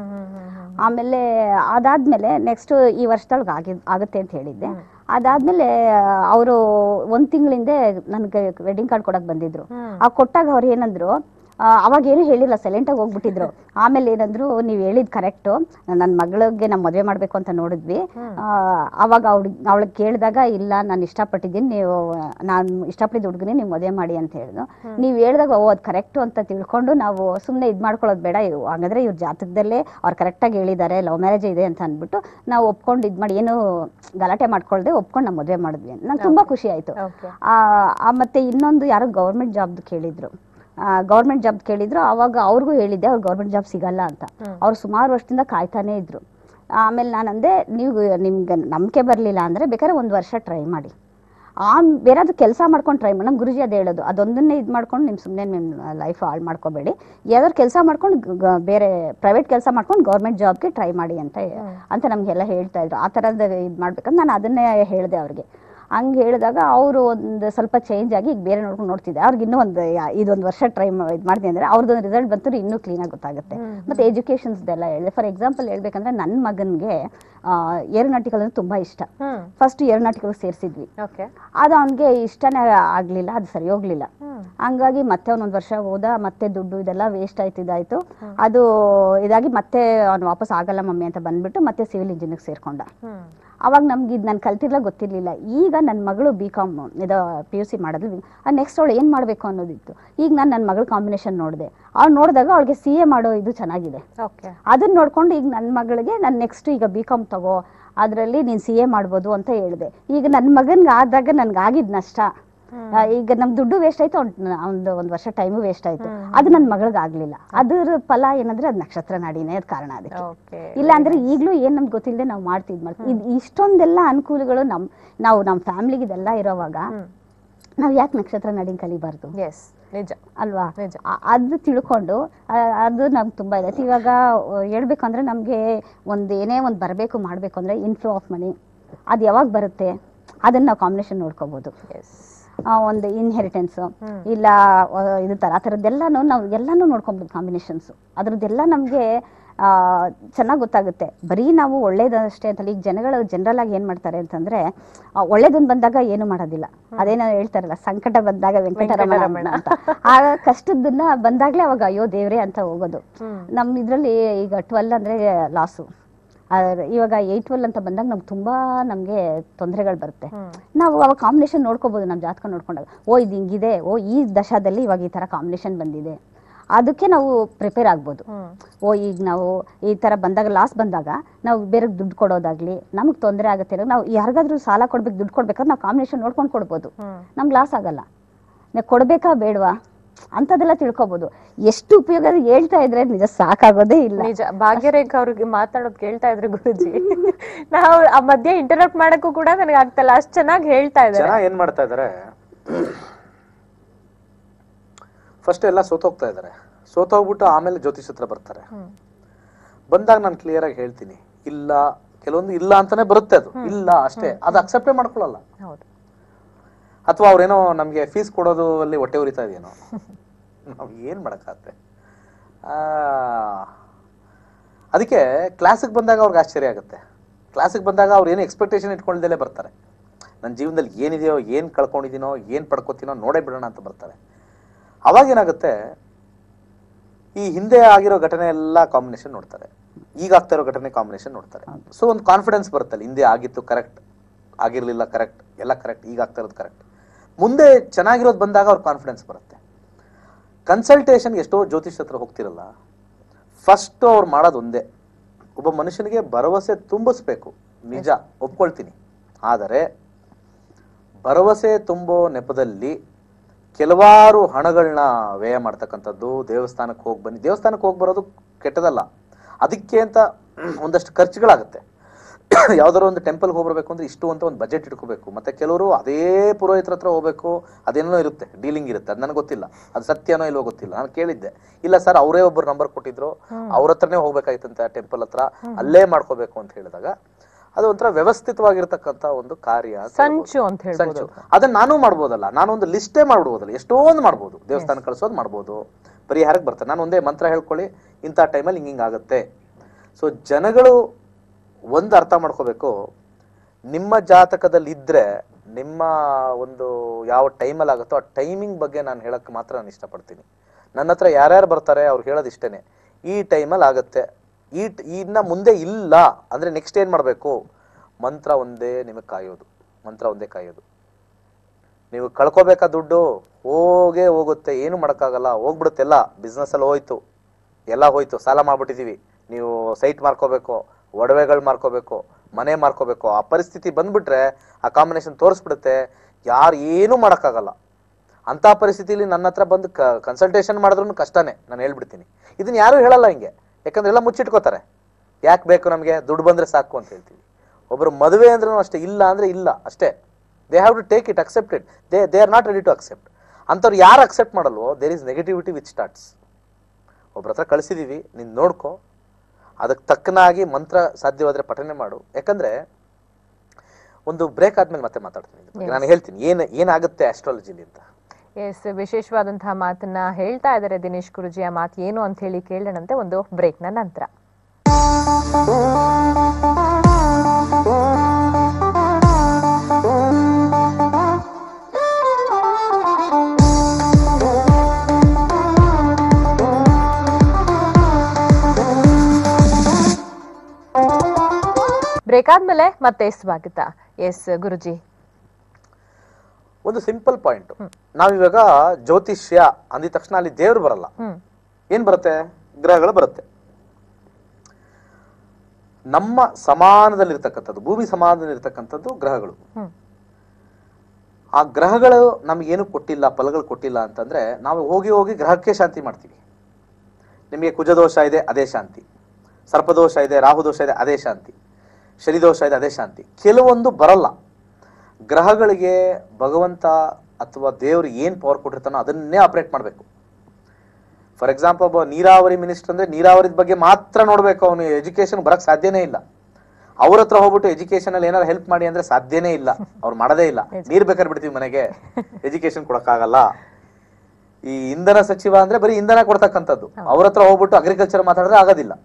ಆಮೇಲೆ ಅದಾದ್ಮೇಲೆ ನೆಕ್ಸ್ಟ್ ಈ ವರ್ಷದೊಳಗೆ ಆಗಿ ಆಗುತ್ತೆ ಅಂತ ಹೇಳಿದ್ದೆ ಅದಾದ್ಮೇಲೆ ಅವರು ಒಂದ್ ತಿಂಗಳಿಂದ ನನ್ಗೆ ವೆಡ್ಡಿಂಗ್ ಕಾರ್ಡ್ ಕೊಡಕ್ ಬಂದಿದ್ರು ಆ ಕೊಟ್ಟಾಗ ಅವ್ರು ಏನಂದ್ರು ಆ, ಅವಾಗ ಏನು ಹೇಳಿಲ್ಲ ಸೈಲೆಂಟಾಗಿ ಹೋಗ್ಬಿಟ್ಟಿದ್ರು ಆಮೇಲೆ ಏನಂದ್ರು ನೀವು ಹೇಳಿದ್ ಕರೆಕ್ಟು ನನ್ನ ಮಗಳಿಗೆ ನಾವು ಮದುವೆ ಮಾಡಬೇಕು ಅಂತ ನೋಡಿದ್ವಿ ಆ, ಅವಾಗ ಅವಳಿಗೆ ಅವಳಿಗೆ ಕೇಳಿದಾಗ ಇಲ್ಲ ನಾನು ಇಷ್ಟಪಟ್ಟಿದ್ದೀನಿ ನೀವು ನಾನು ಇಷ್ಟಪಟ್ಟಿದ್ದ ಹುಡುಗನೇ ನೀವು ಮದುವೆ ಮಾಡಿ ಅಂತ ಹೇಳಿದ್ರು ನೀವು ಹೇಳಿದಾಗ ಓ ಅದು ಕರೆಕ್ಟು ಅಂತ ತಿಳ್ಕೊಂಡು ನಾವು ಸುಮ್ಮನೆ ಇದು ಮಾಡ್ಕೊಳ್ಳೋದು ಬೇಡ ಇವು ಹಾಗಾದ್ರೆ ಇವ್ರ ಜಾತಕದಲ್ಲೇ ಅವ್ರು ಕರೆಕ್ಟಾಗಿ ಹೇಳಿದ್ದಾರೆ ಲವ್ ಮ್ಯಾರೇಜ್ ಇದೆ ಅಂತ ಅಂದ್ಬಿಟ್ಟು ನಾವು ಒಪ್ಕೊಂಡು ಇದು ಮಾಡಿ ಏನು ಗಲಾಟೆ ಮಾಡ್ಕೊಳ್ದೆ ಒಪ್ಕೊಂಡು ನಾವು ಮದುವೆ ಮಾಡಿದ್ವಿ ನಂಗೆ ತುಂಬ ಖುಷಿ ಆಯಿತು ಓಕೆ ಆ ಆ, ಮತ್ತೆ ಇನ್ನೊಂದು ಯಾರೋ ಗೌರ್ಮೆಂಟ್ ಜಾಬ್ದು ಕೇಳಿದ್ರು ಗೌರ್ಮೆಂಟ್ ಜಾಬ್ ಕೇಳಿದ್ರು ಅವಾಗ ಅವ್ರಿಗೂ ಹೇಳಿದ್ದೆ ಅವ್ರು ಗೌರ್ಮೆಂಟ್ ಜಾಬ್ ಸಿಗಲ್ಲ ಅಂತ ಅವ್ರು ಸುಮಾರು ವರ್ಷದಿಂದ ಕಾಯ್ತಾನೆ ಇದ್ರು ಆಮೇಲೆ ನಾನು ಅಂದೆ ನೀವು ನಿಮ್ಗೆ ನಂಬಿಕೆ ಬರಲಿಲ್ಲ ಅಂದರೆ ಬೇಕಾದ್ರೆ ಒಂದು ವರ್ಷ ಟ್ರೈ ಮಾಡಿ ಆ ಬೇರಾದ್ರು ಕೆಲಸ ಮಾಡ್ಕೊಂಡು ಟ್ರೈ ಮಾಡಿ ನಮ್ಮ ಗುರುಜಿ ಅದೇ ಹೇಳೋದು ಅದೊಂದನ್ನೇ ಇದು ಮಾಡ್ಕೊಂಡು ನಿಮ್ಮ ಸುಮ್ಮನೆ ನಿಮ್ಮ ಲೈಫ್ ಹಾಳು ಮಾಡ್ಕೋಬೇಡಿ ಯಾವ್ದಾದ್ರು ಕೆಲಸ ಮಾಡ್ಕೊಂಡು ಗ- ಗ- ಬೇರೆ ಪ್ರೈವೇಟ್ ಕೆಲಸ ಮಾಡ್ಕೊಂಡು ಗೌರ್ಮೆಂಟ್ ಜಾಬ್ಗೆ ಟ್ರೈ ಮಾಡಿ ಅಂತ ಅಂತ ನಮಗೆಲ್ಲ ಹೇಳ್ತಾ ಇದ್ರು ಆ ಥರದ ಇದು ಮಾಡ್ಬೇಕಂತ ನಾನು ಅದನ್ನೇ ಹೇಳಿದೆ ಅವ್ರಿಗೆ ಹಂಗೆ ಹೇಳಿದಾಗ ಅವರು ಒಂದು ಸ್ವಲ್ಪ ಚೇಂಜ್ ಆಗಿ ಈಗ ಬೇರೆ ನೋಡ್ಕೊಂಡು ನೋಡ್ತಿದ್ದೆ ಅವ್ರಿಗೆ ಇನ್ನೂ ಒಂದು ಯಾ- ಇದೊಂದು ವರ್ಷ ಟ್ರೈ ಇದು ಮಾಡ್ತೀನಿ ಅಂದರೆ ಅವ್ರದ್ದೊಂದು ರಿಸಲ್ಟ್ ಬಂತು ಇನ್ನೂ ಕ್ಲೀನಾಗಿ ಗೊತ್ತಾಗುತ್ತೆ ಮತ್ತು ಎಜುಕೇಷನ್ಸ್ದೆಲ್ಲ ಹೇಳಿದೆ ಫಾರ್ ಎಕ್ಸಾಂಪಲ್ ಹೇಳ್ಬೇಕಂದ್ರೆ ನನ್ನ ಮಗನಿಗೆ ಏರೋನಾಟಿಕಲ್ ಅಂದ್ರೆ ತುಂಬ ಇಷ್ಟ ಹ್ಮ್ ಫಸ್ಟ್ ಏರೋನಾಟಿಕಲ್ ಸೇರಿಸಿದ್ವಿ ಓಕೆ ಅದು ಅವನಿಗೆ ಇಷ್ಟನೇ ಆಗಲಿಲ್ಲ ಅದು ಸರಿ ಹೋಗ್ಲಿಲ್ಲ ಹ್ಮ್ ಹಂಗಾಗಿ ಮತ್ತೆ ಅವನೊಂದು ವರ್ಷ ಹೋದ ಮತ್ತೆ ದುಡ್ಡು ಇದೆಲ್ಲ ವೇಸ್ಟ್ ಆಯ್ತು ಇದಾಯ್ತು ಅದು ಇದಾಗಿ ಮತ್ತೆ ಅವ್ನು ವಾಪಸ್ ಆಗಲ್ಲ ಮಮ್ಮಿ ಅಂತ ಬಂದ್ಬಿಟ್ಟು ಮತ್ತೆ ಸಿವಿಲ್ ಇಂಜಿನಿಯರ್ ಸೇರ್ಕೊಂಡ ಹ್ಮ್ ಅವಾಗ ನಮ್ಗೆ ಇದು ನಾನು ಕಲ್ತಿರ್ಲ ಗೊತ್ತಿರಲಿಲ್ಲ ಈಗ ನನ್ನ ಮಗಳು ಬಿ ಕಾಮ್ ಇದು ಪಿ ಯು ಸಿ ಮಾಡಿದ್ಲು ನೆಕ್ಸ್ಟ್ ಅವಳು ಏನು ಮಾಡಬೇಕು ಅನ್ನೋದಿತ್ತು ಈಗ ನಾನು ನನ್ನ ಮಗಳ ಕಾಂಬಿನೇಷನ್ ನೋಡಿದೆ ಅವ್ಳು ನೋಡಿದಾಗ ಅವಳಿಗೆ ಸಿ ಎ ಮಾಡೋ ಇದು ಚೆನ್ನಾಗಿದೆ ಓಕೆ ಅದನ್ನ ನೋಡ್ಕೊಂಡು ಈಗ ನನ್ನ ಮಗಳಿಗೆ ನಾನು ನೆಕ್ಸ್ಟ್ ಈಗ ಬಿ ಕಾಮ್ ತಗೋ ಅದರಲ್ಲಿ ನೀನು ಸಿ ಎ ಮಾಡ್ಬೋದು ಅಂತ ಹೇಳಿದೆ ಈಗ ನನ್ನ ಮಗನ್ಗೆ ಆದಾಗ ನನ್ಗೆ ಆಗಿದ್ ನಷ್ಟ ಆ, ಈಗ ನಮ್ ದುಡ್ಡು ವೇಸ್ಟ್ ಆಯ್ತು ಒಂದು ಒಂದು ವರ್ಷ ಟೈಮು ವೇಸ್ಟ್ ಆಯ್ತು ಅದು ನನ್ನ ಮಗಳಿಗೆ ಆಗ್ಲಿಲ್ಲ ಅದ್ರ ಫಲ ಏನಂದ್ರೆ ಅದು ನಕ್ಷತ್ರ ನಾಡಿನೇ ಅದು ಕಾರಣ ಅದಕ್ಕೆ ಓಕೆ ಇಲ್ಲ ಅಂದ್ರೆ ಈಗಲೂ ಏನ್ ನಮ್ಗೆ ಗೊತ್ತಿಲ್ಲದೆ ನಾವು ಮಾಡ್ತಿದ್ ಮಾಡ್ತೀವಿ ಇದು ಇಷ್ಟೊಂದೆಲ್ಲ ಅನುಕೂಲಗಳು ನಮ್ ನಾವು ನಮ್ಮ ಫ್ಯಾಮಿಲಿಗೆ ಇದೆಲ್ಲ ಇರೋವಾಗ ನಾವು ಯಾಕೆ ನಕ್ಷತ್ರ ನಾಡಿನ ಕಲಿಬಾರ್ದು ಎಸ್ ನಿಜ ಅಲ್ವಾ ನಿಜ. ಆ- ಅದು ತಿಳ್ಕೊಂಡು ಆ, ಅದು ನಮ್ಗೆ ತುಂಬ ಇದೆ ಇವಾಗ ಆ, ಹೇಳ್ಬೇಕು ಅಂದ್ರೆ ನಮಗೆ ಒಂದು ಏನೇ ಒಂದು ಬರಬೇಕು ಮಾಡಬೇಕು ಅಂದ್ರೆ ಇನ್ಫ್ಲೋ ಆಫ್ ಮನಿ ಅದು ಯಾವಾಗ ಬರುತ್ತೆ ಅದನ್ನ ನಾವು ಕಾಂಬಿನೇಷನ್ ನೋಡ್ಕೋಬಹುದು ಎಸ್ ಒಂದು ಇನ್ಹೆರಿಟೆನ್ಸ್ ಇಲ್ಲ ಆ, ಇದು ಥರ ಆ ಥರದ್ದೆಲ್ಲನೂ ನಾವು ಎಲ್ಲನೂ ನೋಡ್ಕೊಬೋದು ಕಾಂಬಿನೇಷನ್ಸು ಅದ್ರದ್ದೆಲ್ಲ ನಮಗೆ ಚೆನ್ನಾಗಿ ಗೊತ್ತಾಗುತ್ತೆ ಬರೀ ನಾವು ಒಳ್ಳೇದಷ್ಟೇ ಅಂತಲ್ಲ ಈಗ ಜನಗಳು ಜನರಲ್ ಆಗಿ ಏನು ಮಾಡ್ತಾರೆ ಅಂತಂದ್ರೆ ಆ, ಒಳ್ಳೇದೊಂದು ಬಂದಾಗ ಏನು ಮಾಡೋದಿಲ್ಲ ಅದೇನೋ ಹೇಳ್ತಾರಲ್ಲ ಸಂಕಟ ಬಂದಾಗ ವೆಂಕಟರಮಣ ವೆಂಕಟರಮಣ. ಅಂತ ಆ ಕಷ್ಟದನ್ನ ಬಂದಾಗ್ಲೇ ಅವಾಗ ಅಯ್ಯೋ ದೇವ್ರೆ ಅಂತ ಹೋಗೋದು ನಮ್ಮ ಇದರಲ್ಲಿ ಈಗ ಟ್ವೆಲ್ ಅಂದ್ರೆ ಲಾಸು ಇವಾಗ ಏಯ್ಟ್ ಟ್ವೆಲ್ ಅಂತ ಬಂದಾಗ ನಮ್ಗೆ ತುಂಬಾ ನಮಗೆ ತೊಂದರೆಗಳು ಬರುತ್ತೆ ನಾವು ಅವಾಗ ಕಾಂಬಿನೇಷನ್ ನೋಡ್ಕೋಬಹುದು ನಮ್ಮ ಜಾತಕ ನೋಡ್ಕೊಂಡಾಗ ಓ ಇದು ಹಿಂಗಿದೆ ಓ ಈ ದಶಾದಲ್ಲಿ ಇವಾಗ ಈ ತರ ಕಾಂಬಿನೇಷನ್ ಬಂದಿದೆ ಅದಕ್ಕೆ ನಾವು ಪ್ರಿಪೇರ್ ಆಗ್ಬೋದು ಓ ಈಗ ನಾವು ಈ ತರ ಬಂದಾಗ ಲಾಸ್ ಬಂದಾಗ ನಾವು ಬೇರೆ ದುಡ್ಡು ಕೊಡೋದಾಗ್ಲಿ ನಮಗೆ ತೊಂದರೆ ಆಗುತ್ತೆ ಅನ್ನೋದು ನಾವು ಯಾರಿಗಾದ್ರೂ ಸಾಲ ಕೊಡ್ಬೇಕು ದುಡ್ಡು ಕೊಡ್ಬೇಕಾದ್ರೆ ನಾವು ಕಾಂಬಿನೇಷನ್ ನೋಡ್ಕೊಂಡು ಕೊಡ್ಬೋದು ನಮ್ಗೆ ಲಾಸ್ ಆಗಲ್ಲ ನಾವು ಕೊಡ್ಬೇಕಾ ಬೇಡವಾ ಅಂಥದ್ದೆಲ್ಲ ತಿಳ್ಕೊಬೋದು ಎಷ್ಟು ಉಪಯೋಗ ಅದು ಹೇಳ್ತಾ ಇದ್ರೆ ನಿಜ ಸಾಕಾಗೋದೇ ಇಲ್ಲ ನಿಜ ಭಾಗ್ಯರೇಖಾ ಅವ್ರಿಗೆ ಮಾತಾಡೋದು ಕೇಳ್ತಾ ಇದ್ರೆ ಗುರುಜಿ ನಾವು ಆ ಮಧ್ಯೆ ಇಂಟರಪ್ಟ್ ಮಾಡಕ್ಕೂ ಕೂಡ ನನಗೆ ಆಗ್ತಲ್ಲ ಅಷ್ಟ್ ಚೆನ್ನಾಗಿ ಹೇಳ್ತಾ ಇದ್ದಾರೆ ಜನ ಏನ್ ಮಾಡ್ತಾ ಇದಾರೆ ಫಸ್ಟ್ ಎಲ್ಲ ಸೋತೋಗ್ತಾ ಇದಾರೆ ಸೋತೋಗ್ಬಿಟ್ಟು ಆಮೇಲೆ ಜ್ಯೋತಿಷ್ ಹತ್ರ ಬರ್ತಾರೆ ಬಂದಾಗ ನಾನು ಕ್ಲಿಯರ್ ಆಗಿ ಹೇಳ್ತೀನಿ ಇಲ್ಲ ಕೆಲವೊಂದು ಇಲ್ಲ ಅಂತಾನೆ ಬರುತ್ತೆ ಅದು ಇಲ್ಲ ಅಷ್ಟೇ ಅದು ಅಕ್ಸೆಪ್ಟೇ ಮಾಡ್ಕೊಳ್ಳಲ್ಲ ಹೌದು ಅಥವಾ ಅವ್ರೇನೋ ನಮ್ಗೆ ಫೀಸ್ ಕೊಡೋದು ಅಲ್ಲಿ ಹೊಟ್ಟೆ ಉರಿತಾ ಇದೆಯೇನೋ ನಾವ್ ಏನ್ ಮಾಡಕ್ಕಾಗತ್ತೆ ಆ, ಅದಕ್ಕೆ ಕ್ಲಾಸಿಗೆ ಬಂದಾಗ ಅವ್ರಿಗೆ ಆಶ್ಚರ್ಯ ಆಗುತ್ತೆ ಕ್ಲಾಸಿಗೆ ಬಂದಾಗ ಅವ್ರು ಏನು ಎಕ್ಸ್ಪೆಕ್ಟೇಷನ್ ಇಟ್ಕೊಳ್ದಲೇ ಬರ್ತಾರೆ ನನ್ನ ಜೀವನದಲ್ಲಿ ಏನಿದೆಯೋ ಏನು ಕಳ್ಕೊಂಡಿದ್ದೀನೋ ಏನು ಪಡ್ಕೋತೀನೋ ನೋಡೇ ಬಿಡೋಣ ಅಂತ ಬರ್ತಾರೆ ಅವಾಗ ಏನಾಗುತ್ತೆ ಈ ಹಿಂದೆ ಆಗಿರೋ ಘಟನೆ ಎಲ್ಲ ಕಾಂಬಿನೇಷನ್ ನೋಡ್ತಾರೆ ಈಗ ಆಗ್ತಾ ಇರೋ ಘಟನೆ ಕಾಂಬಿನೇಷನ್ ನೋಡ್ತಾರೆ ಸೊ ಒಂದು ಕಾನ್ಫಿಡೆನ್ಸ್ ಬರುತ್ತಲ್ಲ ಹಿಂದೆ ಆಗಿತ್ತು ಕರೆಕ್ಟ್ ಆಗಿರ್ಲಿಲ್ಲ ಕರೆಕ್ಟ್ ಎಲ್ಲ ಕರೆಕ್ಟ್ ಈಗ ಆಗ್ತಾ ಇರೋದು ಕರೆಕ್ಟ್ ಮುಂದೆ ಚೆನ್ನಾಗಿರೋದು ಬಂದಾಗ ಅವ್ರ ಕಾನ್ಫಿಡೆನ್ಸ್ ಬರುತ್ತೆ ಕನ್ಸಲ್ಟೇಷನ್ ಎಷ್ಟೋ ಜ್ಯೋತಿಷ್ ಹತ್ರ ಹೋಗ್ತಿರಲ್ಲ ಫಸ್ಟ್ ಅವ್ರು ಮಾಡೋದು ಒಂದೇ ಒಬ್ಬ ಮನುಷ್ಯನಿಗೆ ಭರವಸೆ ತುಂಬಿಸ್ಬೇಕು ನಿಜ ಒಪ್ಕೊಳ್ತೀನಿ ಆದರೆ ಭರವಸೆ ತುಂಬೋ ನೆಪದಲ್ಲಿ ಕೆಲವಾರು ಹಣಗಳನ್ನ ವ್ಯಯ ಮಾಡ್ತಕ್ಕಂಥದ್ದು ದೇವಸ್ಥಾನಕ್ಕೆ ಹೋಗಿ ಬನ್ನಿ ದೇವಸ್ಥಾನಕ್ಕೆ ಹೋಗಿ ಬರೋದು ಕೆಟ್ಟದಲ್ಲ ಅದಕ್ಕೆ ಅಂತ ಒಂದಷ್ಟು ಖರ್ಚುಗಳಾಗುತ್ತೆ ಯಾವ್ದಾದ್ರು ಒಂದು ಟೆಂಪಲ್ಗೆ ಹೋಗ್ಬರ್ಬೇಕು ಅಂದ್ರೆ ಇಷ್ಟು ಅಂತ ಒಂದು ಬಜೆಟ್ ಇಟ್ಕೋಬೇಕು ಮತ್ತೆ ಕೆಲವರು ಅದೇ ಪುರೋಹಿತರ ಹತ್ರ ಹೋಗ್ಬೇಕು ಅದೇನೋ ಇರುತ್ತೆ ಡೀಲಿಂಗ್ ಇರುತ್ತೆ ಅದು ನನಗೆ ಗೊತ್ತಿಲ್ಲ ಅದು ಸತ್ಯನೋ ಇಲ್ವೋ ಗೊತ್ತಿಲ್ಲ ನಾನು ಕೇಳಿದ್ದೆ ಇಲ್ಲ ಸರ್ ಅವರೇ ಒಬ್ಬರು ನಂಬರ್ ಕೊಟ್ಟಿದ್ರು ಅವ್ರ ಹತ್ರನೇ ಹೋಗ್ಬೇಕಾಯ್ತಂತೆ ಟೆಂಪಲ್ ಹತ್ರ ಅಲ್ಲೇ ಮಾಡ್ಕೋಬೇಕು ಅಂತ ಹೇಳಿದಾಗ ಅದು ಒಂಥರ ವ್ಯವಸ್ಥಿತವಾಗಿರ್ತಕ್ಕಂಥ ಒಂದು ಕಾರ್ಯ ಅಂತ ಹೇಳ್ಬೋದು. ಸಂಚು ಅಂತ ಹೇಳ್ಬೋದು ಸಂಚು ಅದನ್ನ ನಾನು ಮಾಡ್ಬೋದಲ್ಲ ನಾನು ಒಂದು ಲಿಸ್ಟೇ ಮಾಡ್ಬೋದಲ್ಲ ಎಷ್ಟೊಂದು ಮಾಡ್ಬೋದು ದೇವಸ್ಥಾನ ಕಳ್ಸೋದು ಮಾಡ್ಬೋದು ಪರಿಹಾರಕ್ಕೆ ಬರ್ತಾರೆ ನಾನು ಒಂದೇ ಮಂತ್ರ ಹೇಳ್ಕೊಳ್ಳಿ ಇಂಥ ಟೈಮಲ್ಲಿ ಹಿಂಗೆ ಹಿಂಗೆ ಆಗುತ್ತೆ ಸೊ ಜನಗಳು ಒಂದು ಅರ್ಥ ಮಾಡ್ಕೋಬೇಕು ನಿಮ್ಮ ಜಾತಕದಲ್ಲಿ ಇದ್ರೆ ನಿಮ್ಮ ಒಂದು ಯಾವ ಟೈಮಲ್ಲಿ ಆಗುತ್ತೋ ಆ ಟೈಮಿಂಗ್ ಬಗ್ಗೆ ನಾನು ಹೇಳಕ್ ಮಾತ್ರ ನಾನು ಇಷ್ಟಪಡ್ತೀನಿ ನನ್ನ ಹತ್ರ ಯಾರ್ಯಾರು ಬರ್ತಾರೆ ಅವ್ರು ಹೇಳೋದು ಇಷ್ಟೇನೆ ಈ ಟೈಮಲ್ಲಿ ಆಗುತ್ತೆ ಈ ಟ್- ಇನ್ನ ಮುಂದೆ ಇಲ್ಲ ಅಂದ್ರೆ ನೆಕ್ಸ್ಟ್ ಏನ್ ಮಾಡಬೇಕು ಮಂತ್ರ ಒಂದೇ ನಿಮಗೆ ಕಾಯೋದು ಮಂತ್ರ ಒಂದೇ ಕಾಯೋದು ನೀವು ಕಳ್ಕೊಬೇಕಾ ದುಡ್ಡು ಹೋಗೇ ಹೋಗುತ್ತೆ ಏನು ಮಾಡೋಕ್ಕಾಗಲ್ಲ ಹೋಗ್ಬಿಡುತ್ತೆ ಎಲ್ಲ ಬಿಸ್ನೆಸ್ ಅಲ್ಲಿ ಹೋಯ್ತು ಎಲ್ಲ ಹೋಯ್ತು ಸಾಲ ಮಾಡ್ಬಿಟ್ಟಿದೀವಿ ನೀವು ಸೈಟ್ ಮಾರ್ಕೋಬೇಕು ಒಡವೆಗಳು ಮಾರ್ಕೋಬೇಕು ಮನೆ ಮಾರ್ಕೋಬೇಕು ಆ ಪರಿಸ್ಥಿತಿ ಬಂದ್ಬಿಟ್ರೆ ಆ ಕಾಂಬಿನೇಷನ್ ತೋರಿಸ್ಬಿಡುತ್ತೆ ಯಾರು ಏನೂ ಮಾಡೋಕ್ಕಾಗಲ್ಲ ಅಂಥ ಪರಿಸ್ಥಿತಿಲಿ ನನ್ನ ಹತ್ರ ಬಂದು ಕನ್ಸಲ್ಟೇಷನ್ ಮಾಡಿದ್ರು ಕಷ್ಟನೇ ನಾನು ಹೇಳ್ಬಿಡ್ತೀನಿ ಇದನ್ನ ಯಾರು ಹೇಳಲ್ಲ ಹಿಂಗೆ ಯಾಕಂದ್ರೆ ಎಲ್ಲ ಮುಚ್ಚಿಟ್ಕೋತಾರೆ ಯಾಕೆ ಬೇಕು ನಮಗೆ ದುಡ್ಡು ಬಂದ್ರೆ ಸಾಕು ಅಂತ ಹೇಳ್ತೀವಿ ಒಬ್ಬರು ಮದುವೆ ಅಂದ್ರೂ ಅಷ್ಟೇ ಇಲ್ಲ ಅಂದ್ರೆ ಇಲ್ಲ ಅಷ್ಟೇ they have to take it accepted they they are not ready to accept ಅಂಥವ್ರು ಯಾರು ಅಕ್ಸೆಪ್ಟ್ ಮಾಡಲ್ವೋ there is negativity which starts ಒಬ್ರ ಹತ್ರ ಕಳಿಸಿದೀವಿ ನೀನು ನೋಡ್ಕೊ ಅದಕ್ಕೆ ತಕ್ಕನಾಗಿ ಮಂತ್ರ ಸಾಧ್ಯವಾದ್ರೆ ಪಠನೆ ಮಾಡು ಯಾಕಂದ್ರೆ ಒಂದು ಬ್ರೇಕ್ ಆದ್ಮೇಲೆ ಮತ್ತೆ ಮಾತಾಡ್ತೀನಿ ಇದ್ರ ಬಗ್ಗೆ. ನಾನು ಹೇಳ್ತೀನಿ ಏನ್ ಏನಾಗುತ್ತೆ ಆಸ್ಟ್ರಾಲಜಿಲಿ ಅಂತ ಎಸ್ ವಿಶೇಷವಾದಂತಹ ಮಾತನ್ನ ಹೇಳ್ತಾ ಇದ್ದಾರೆ ದಿನೇಶ್ ಗುರುಜಿ ಆ ಮಾತು ಏನು ಅಂತ ಹೇಳಿ ಕೇಳೋಣಂತೆ ಒಂದು ಬ್ರೇಕ್ನ ನಂತರ ಬ್ರೇಕ್ ಆದ್ಮೇಲೆ ಮತ್ತೆ ಸ್ವಾಗತ ಎಸ್ ಗುರುಜಿ ಒಂದು ಸಿಂಪಲ್ ಪಾಯಿಂಟ್ ನಾವಿವಾಗ ಜ್ಯೋತಿಷ್ಯ ಅಂದಿದ ತಕ್ಷಣ ಅಲ್ಲಿ ದೇವ್ರು ಬರಲ್ಲ ಹ್ಮ್ ಏನ್ ಬರುತ್ತೆ ಗ್ರಹಗಳು ಬರುತ್ತೆ ನಮ್ಮ ಸಮಾನದಲ್ಲಿರ್ತಕ್ಕಂಥದ್ದು ಭೂಮಿ ಸಮಾನದಲ್ಲಿರ್ತಕ್ಕಂಥದ್ದು ಗ್ರಹಗಳು ಹ್ಮ್ ಆ ಗ್ರಹಗಳು ನಮಗೇನು ಕೊಟ್ಟಿಲ್ಲ ಫಲಗಳು ಕೊಟ್ಟಿಲ್ಲ ಅಂತಂದ್ರೆ ನಾವು ಹೋಗಿ ಹೋಗಿ ಗ್ರಹಕ್ಕೆ ಶಾಂತಿ ಮಾಡ್ತೀವಿ ನಿಮಗೆ ಕುಜದೋಷ ಇದೆ ಅದೇ ಶಾಂತಿ ಸರ್ಪದೋಷ ಇದೆ ರಾಹುದೋಷ ಇದೆ ಅದೇ ಶಾಂತಿ ಶನಿದೋಷ ಇದೆ ಅದೇ ಶಾಂತಿ ಕೆಲವೊಂದು ಬರಲ್ಲ ಗ್ರಹಗಳಿಗೆ ಭಗವಂತ ಅಥವಾ ದೇವರು ಏನು ಪವರ್ ಕೊಟ್ಟಿರ್ತಾನೋ ಅದನ್ನೇ ಆಪರೇಟ್ ಮಾಡಬೇಕು ಫಾರ್ ಎಕ್ಸಾಂಪಲ್ ಒಬ್ಬ ನೀರಾವರಿ ಮಿನಿಸ್ಟರ್ ಅಂದ್ರೆ ನೀರಾವರಿ ಬಗ್ಗೆ ಮಾತ್ರ ನೋಡ್ಬೇಕು ಅವನು ಎಜುಕೇಶನ್ ಬರಕ್ ಸಾಧ್ಯನೇ ಇಲ್ಲ ಅವ್ರ ಹತ್ರ ಹೋಗ್ಬಿಟ್ಟು ಎಜುಕೇಶನ್ ಅಲ್ಲಿ ಏನಾರು ಹೆಲ್ಪ್ ಮಾಡಿ ಅಂದ್ರೆ ಸಾಧ್ಯನೇ ಇಲ್ಲ ಅವ್ರು ಮಾಡೋದೇ ಇಲ್ಲ ನೀರ್ ಬೇಕಾದ್ರೆ ಬಿಡ್ತೀವಿ ಮನೆಗೆ ಎಜುಕೇಶನ್ ಕೊಡಕ್ಕಾಗಲ್ಲ ಈ ಇಂಧನ ಸಚಿವ ಅಂದ್ರೆ ಬರೀ ಇಂಧನ ಕೊಡ್ತಕ್ಕಂಥದ್ದು ಅವ್ರ ಹತ್ರ ಹೋಗ್ಬಿಟ್ಟು ಅಗ್ರಿಕಲ್ಚರ್ ಮಾತಾಡಿದ್ರೆ ಆಗೋದಿಲ್ಲ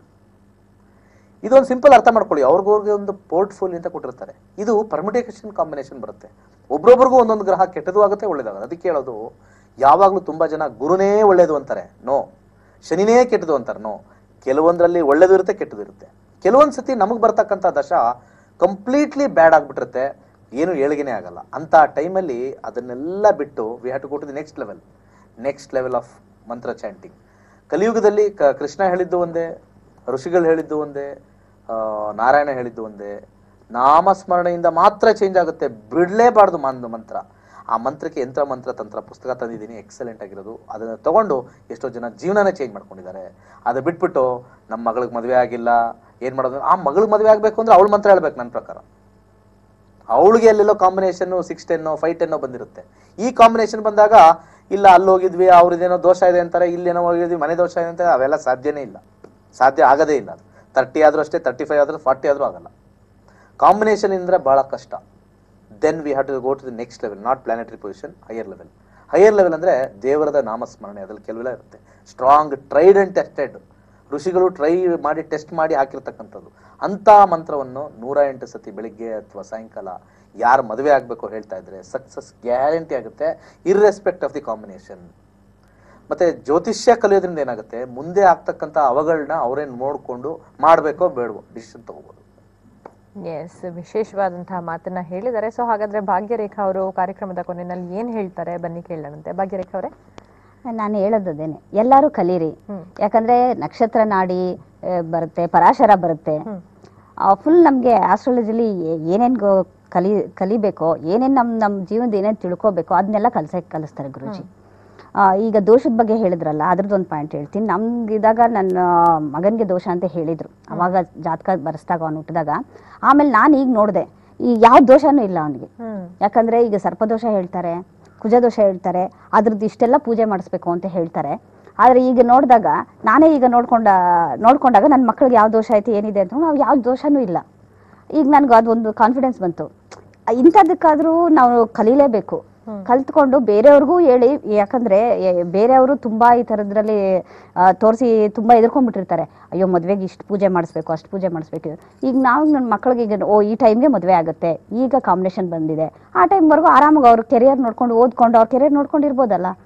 ಇದೊಂದು ಸಿಂಪಲ್ ಅರ್ಥ ಮಾಡ್ಕೊಳ್ಳಿ ಅವ್ರಿಗೋರ್ಗೆ ಒಂದು ಪೋರ್ಟ್ಫೋಲಿಯೋ ಅಂತ ಕೊಟ್ಟಿರ್ತಾರೆ ಇದು ಪರ್ಮಿಟೇಷನ್ ಕಾಂಬಿನೇಷನ್ ಬರುತ್ತೆ ಒಬ್ರೊಬ್ರಿಗೂ ಒಂದೊಂದು ಗ್ರಹ ಕೆಟ್ಟದು ಆಗುತ್ತೆ ಒಳ್ಳೇದಾಗುತ್ತೆ ಅದಕ್ಕೆ ಹೇಳೋದು ಯಾವಾಗಲೂ ತುಂಬಾ ಜನ ಗುರುನೇ ಒಳ್ಳೇದು ಅಂತಾರೆ ನೋ ಶನಿನೇ ಕೆಟ್ಟದು ಅಂತಾರೆ ನೋ ಕೆಲವೊಂದರಲ್ಲಿ ಒಳ್ಳೇದು ಇರುತ್ತೆ ಕೆಟ್ಟದು ಇರುತ್ತೆ ಕೆಲವೊಂದು ಸತಿ ನಮಗೆ ಬರ್ತಕ್ಕಂಥ ದಶ ಕಂಪ್ಲೀಟ್ಲಿ ಬ್ಯಾಡ್ ಆಗ್ಬಿಟ್ಟಿರುತ್ತೆ ಏನು ಏಳಿಗೆನೇ ಆಗಲ್ಲ ಅಂತ ಟೈಮಲ್ಲಿ ಅದನ್ನೆಲ್ಲ ಬಿಟ್ಟು we have to go to the next level next level of mantra chanting ಕಲಿಯುಗದಲ್ಲಿ ಕ- ಕೃಷ್ಣ ಹೇಳಿದ್ದು ಒಂದೇ ಋಷಿಗಳು ಹೇಳಿದ್ದು ಒಂದೇ ಆ, ನಾರಾಯಣ ಹೇಳಿದ್ದು ಒಂದೇ ನಾಮಸ್ಮರಣೆಯಿಂದ ಮಾತ್ರ ಚೇಂಜ್ ಆಗುತ್ತೆ ಬಿಡಲೇಬಾರ್ದು ಮಂದ್ ಮಂತ್ರ ಆ ಮಂತ್ರಕ್ಕೆ ಯಂತ್ರ ಮಂತ್ರ ತಂತ್ರ ಪುಸ್ತಕ ತಂದಿದ್ದೀನಿ ಎಕ್ಸಲೆಂಟ್ ಆಗಿರೋದು ಅದನ್ನು ತಗೊಂಡು ಎಷ್ಟೋ ಜನ ಜೀವನನೇ ಚೇಂಜ್ ಮಾಡ್ಕೊಂಡಿದ್ದಾರೆ ಅದು ಬಿಟ್ಬಿಟ್ಟು ನಮ್ಮ ಮಗಳಿಗೆ ಮದುವೆ ಆಗಿಲ್ಲ ಏನು ಮಾಡೋದು ಆ ಮಗಳಿಗೆ ಮದುವೆ ಆಗಬೇಕು ಅಂದ್ರೆ ಅವಳು ಮಂತ್ರ ಹೇಳ್ಬೇಕು ನನ್ನ ಪ್ರಕಾರ ಅವಳಿಗೆ ಎಲ್ಲೆಲ್ಲೋ ಕಾಂಬಿನೇಷನ್ ಸಿಕ್ಸ್ ಟೆನ್ನೋ ಫೈವ್ ಟೆನ್ನೋ ಬಂದಿರುತ್ತೆ ಈ ಕಾಂಬಿನೇಷನ್ ಬಂದಾಗ ಇಲ್ಲ ಅಲ್ಲಿ ಹೋಗಿದ್ವಿ ಅವ್ರದ್ದೇನೋ ದೋಷ ಇದೆ ಅಂತಾರೆ ಇಲ್ಲೇನೋ ಹೋಗಿದ್ವಿ ಮನೆ ದೋಷ ಇದೆ ಅಂತಾರೆ ಅವೆಲ್ಲ ಸಾಧ್ಯನೇ ಇಲ್ಲ ಸಾಧ್ಯ ಆಗದೇ ಇಲ್ಲ ಅದು ತರ್ಟಿ ಆದ್ರೂ ಅಷ್ಟೇ ತರ್ಟಿ ಫೈವ್ ಆದ್ರೂ ಫಾರ್ಟಿ ಆದ್ರೂ ಆಗಲ್ಲ ಕಾಂಬಿನೇಷನ್ ಇಂದ್ರೆ ಬಹಳ ಕಷ್ಟ then we have to go to the next level not planetary position higher level higher level ಅಂದ್ರೆ ದೇವರದ ನಾಮಸ್ಮರಣೆ ಅದ್ರಲ್ಲಿ ಕೆಲವೆಲ್ಲ ಇರುತ್ತೆ ಸ್ಟ್ರಾಂಗ್ ಟ್ರೈಡ್ ಅಂಡ್ ಟೆಸ್ಟೆಡ್ ಋಷಿಗಳು ಟ್ರೈ ಮಾಡಿ ಟೆಸ್ಟ್ ಮಾಡಿ ಹಾಕಿರ್ತಕ್ಕಂಥದ್ದು ಅಂತ ಮಂತ್ರವನ್ನು ನೂರ ಎಂಟು ಸತಿ ಬೆಳಿಗ್ಗೆ ಅಥವಾ ಸಾಯಂಕಾಲ ಯಾರು ಮದುವೆ ಆಗಬೇಕು ಹೇಳ್ತಾ ಇದ್ರೆ ಸಕ್ಸಸ್ ಗ್ಯಾರಂಟಿ ಆಗುತ್ತೆ ಇರ್ರೆಸ್ಪೆಕ್ಟ್ ಆಫ್ ದಿ ಕಾಂಬಿನೇಷನ್ ಮತ್ತೆ ಜ್ಯೋತಿಷ್ಯ ಕಲಿಯೋದ್ರಿಂದ ಏನಾಗುತ್ತೆ ಮುಂದೆ ಆಗ್ತಕ್ಕಂಥ ಅವಗಳನ್ನ ಅವರೇ ನೋಡ್ಕೊಂಡು ಮಾಡಬೇಕೋ ಬೇಡವೋ ಡಿಸಿಷನ್ ತಗೋಬಹುದು ಎಸ್ ವಿಶೇಷವಾದಂತಹ ಮಾತನ್ನ ಹೇಳಿದ್ದಾರೆ ಸೊ ಹಾಗಾದ್ರೆ ಭಾಗ್ಯರೇಖಾ ಅವರು ಕಾರ್ಯಕ್ರಮದ ಕೊನೆಯಲ್ಲಿ ಏನ್ ಹೇಳ್ತಾರೆ ಬನ್ನಿ ಕೇಳೋಣಂತೆ ಭಾಗ್ಯರೇಖಾ ಅವರೇ ನಾನು ಹೇಳೋದದೇನೆ ಎಲ್ಲರೂ ಕಲೀರಿ ಹ್ಮ್. ಯಾಕಂದ್ರೆ ನಕ್ಷತ್ರ ನಾಡಿ ಆ, ಬರುತ್ತೆ ಪರಾಶರ ಬರುತ್ತೆ ಹ್ಮ್. ಫುಲ್ ನಮಗೆ ಆಸ್ಟ್ರಾಲಜಿಲಿ ಏನೇನು ಕಲಿ ಕಲಿಬೇಕೋ ಏನೇನು ನಮ್ಮ ನಮ್ಮ ಜೀವನದ ಏನೇನು ತಿಳ್ಕೊಬೇಕೋ ಅದನ್ನೆಲ್ಲ ಕಲ್ಸ ಕಲಿಸ್ತಾರೆ ಗುರುಜಿ ಆ, ಈಗ ದೋಷದ ಬಗ್ಗೆ ಹೇಳಿದ್ರಲ್ಲ ಅದ್ರದ್ದು ಒಂದು ಪಾಯಿಂಟ್ ಹೇಳ್ತೀನಿ ನಮ್ಗಿದಾಗ ನನ್ನ ಮಗನಿಗೆ ದೋಷ ಅಂತ ಹೇಳಿದ್ರು ಅವಾಗ ಜಾತಕ ಬರೆಸ್ದಾಗ ಅವ್ನು ಹುಟ್ಟಿದಾಗ ಆಮೇಲೆ ನಾನು ಈಗ ನೋಡಿದೆ ಈ ಯಾವ ದೋಷನೂ ಇಲ್ಲ ಅವನಿಗೆ ಹ್ಮ್ ಯಾಕಂದ್ರೆ ಈಗ ಸರ್ಪದೋಷ ಹೇಳ್ತಾರೆ ಕುಜದೋಷ ಹೇಳ್ತಾರೆ ಅದ್ರದ್ದು ಇಷ್ಟೆಲ್ಲ ಪೂಜೆ ಮಾಡಿಸ್ಬೇಕು ಅಂತ ಹೇಳ್ತಾರೆ ಆದ್ರೆ ಈಗ ನೋಡಿದಾಗ ನಾನೇ ಈಗ ನೋಡ್ಕೊಂಡ ನೋಡ್ಕೊಂಡಾಗ ನನ್ನ ಮಕ್ಕಳಿಗೆ ಯಾವ ದೋಷ ಆಯ್ತು ಏನಿದೆ ಅಂತ ನಾವು ಯಾವ ದೋಷನೂ ಇಲ್ಲ ಈಗ ನನಗೆ ಅದೊಂದು ಕಾನ್ಫಿಡೆನ್ಸ್ ಬಂತು ಇಂಥದ್ದಕ್ಕಾದ್ರೂ ನಾವು ಕಲೀಲೇಬೇಕು ಹ್ಮ್. ಕಲ್ತ್ಕೊಂಡು ಬೇರೆಯವ್ರಿಗೂ ಹೇಳಿ ಯಾಕಂದ್ರೆ ಎ- ಬೇರೆಯವರು ತುಂಬಾ ಈ ಥರದ್ರಲ್ಲಿ ತೋರಿಸಿ ತುಂಬಾ ಎದುರ್ಕೊಂಡ್ಬಿಟ್ಟಿರ್ತಾರೆ ಅಯ್ಯೋ ಮದ್ವೆಗೆ ಇಷ್ಟು ಪೂಜೆ ಮಾಡಿಸ್ಬೇಕು ಅಷ್ಟು ಪೂಜೆ ಮಾಡಿಸ್ಬೇಕು ಈಗ ನಾವು ನನ್ನ ಮಕ್ಕಳಿಗೆ ಈಗ ಓ ಈ ಟೈಮ್ಗೆ ಮದುವೆ ಆಗುತ್ತೆ ಈಗ ಕಾಂಬಿನೇಷನ್ ಬಂದಿದೆ ಆ ಟೈಮ್ವರೆಗೂ ಆರಾಮಾಗಿ ಅವ್ರ ಕೆರಿಯರ್ ನೋಡ್ಕೊಂಡು ಓದ್ಕೊಂಡು ಅವ್ರ ಕೆರಿಯರ್ ನೋಡ್ಕೊಂಡು ಇರ್ಬೋದಲ್ಲ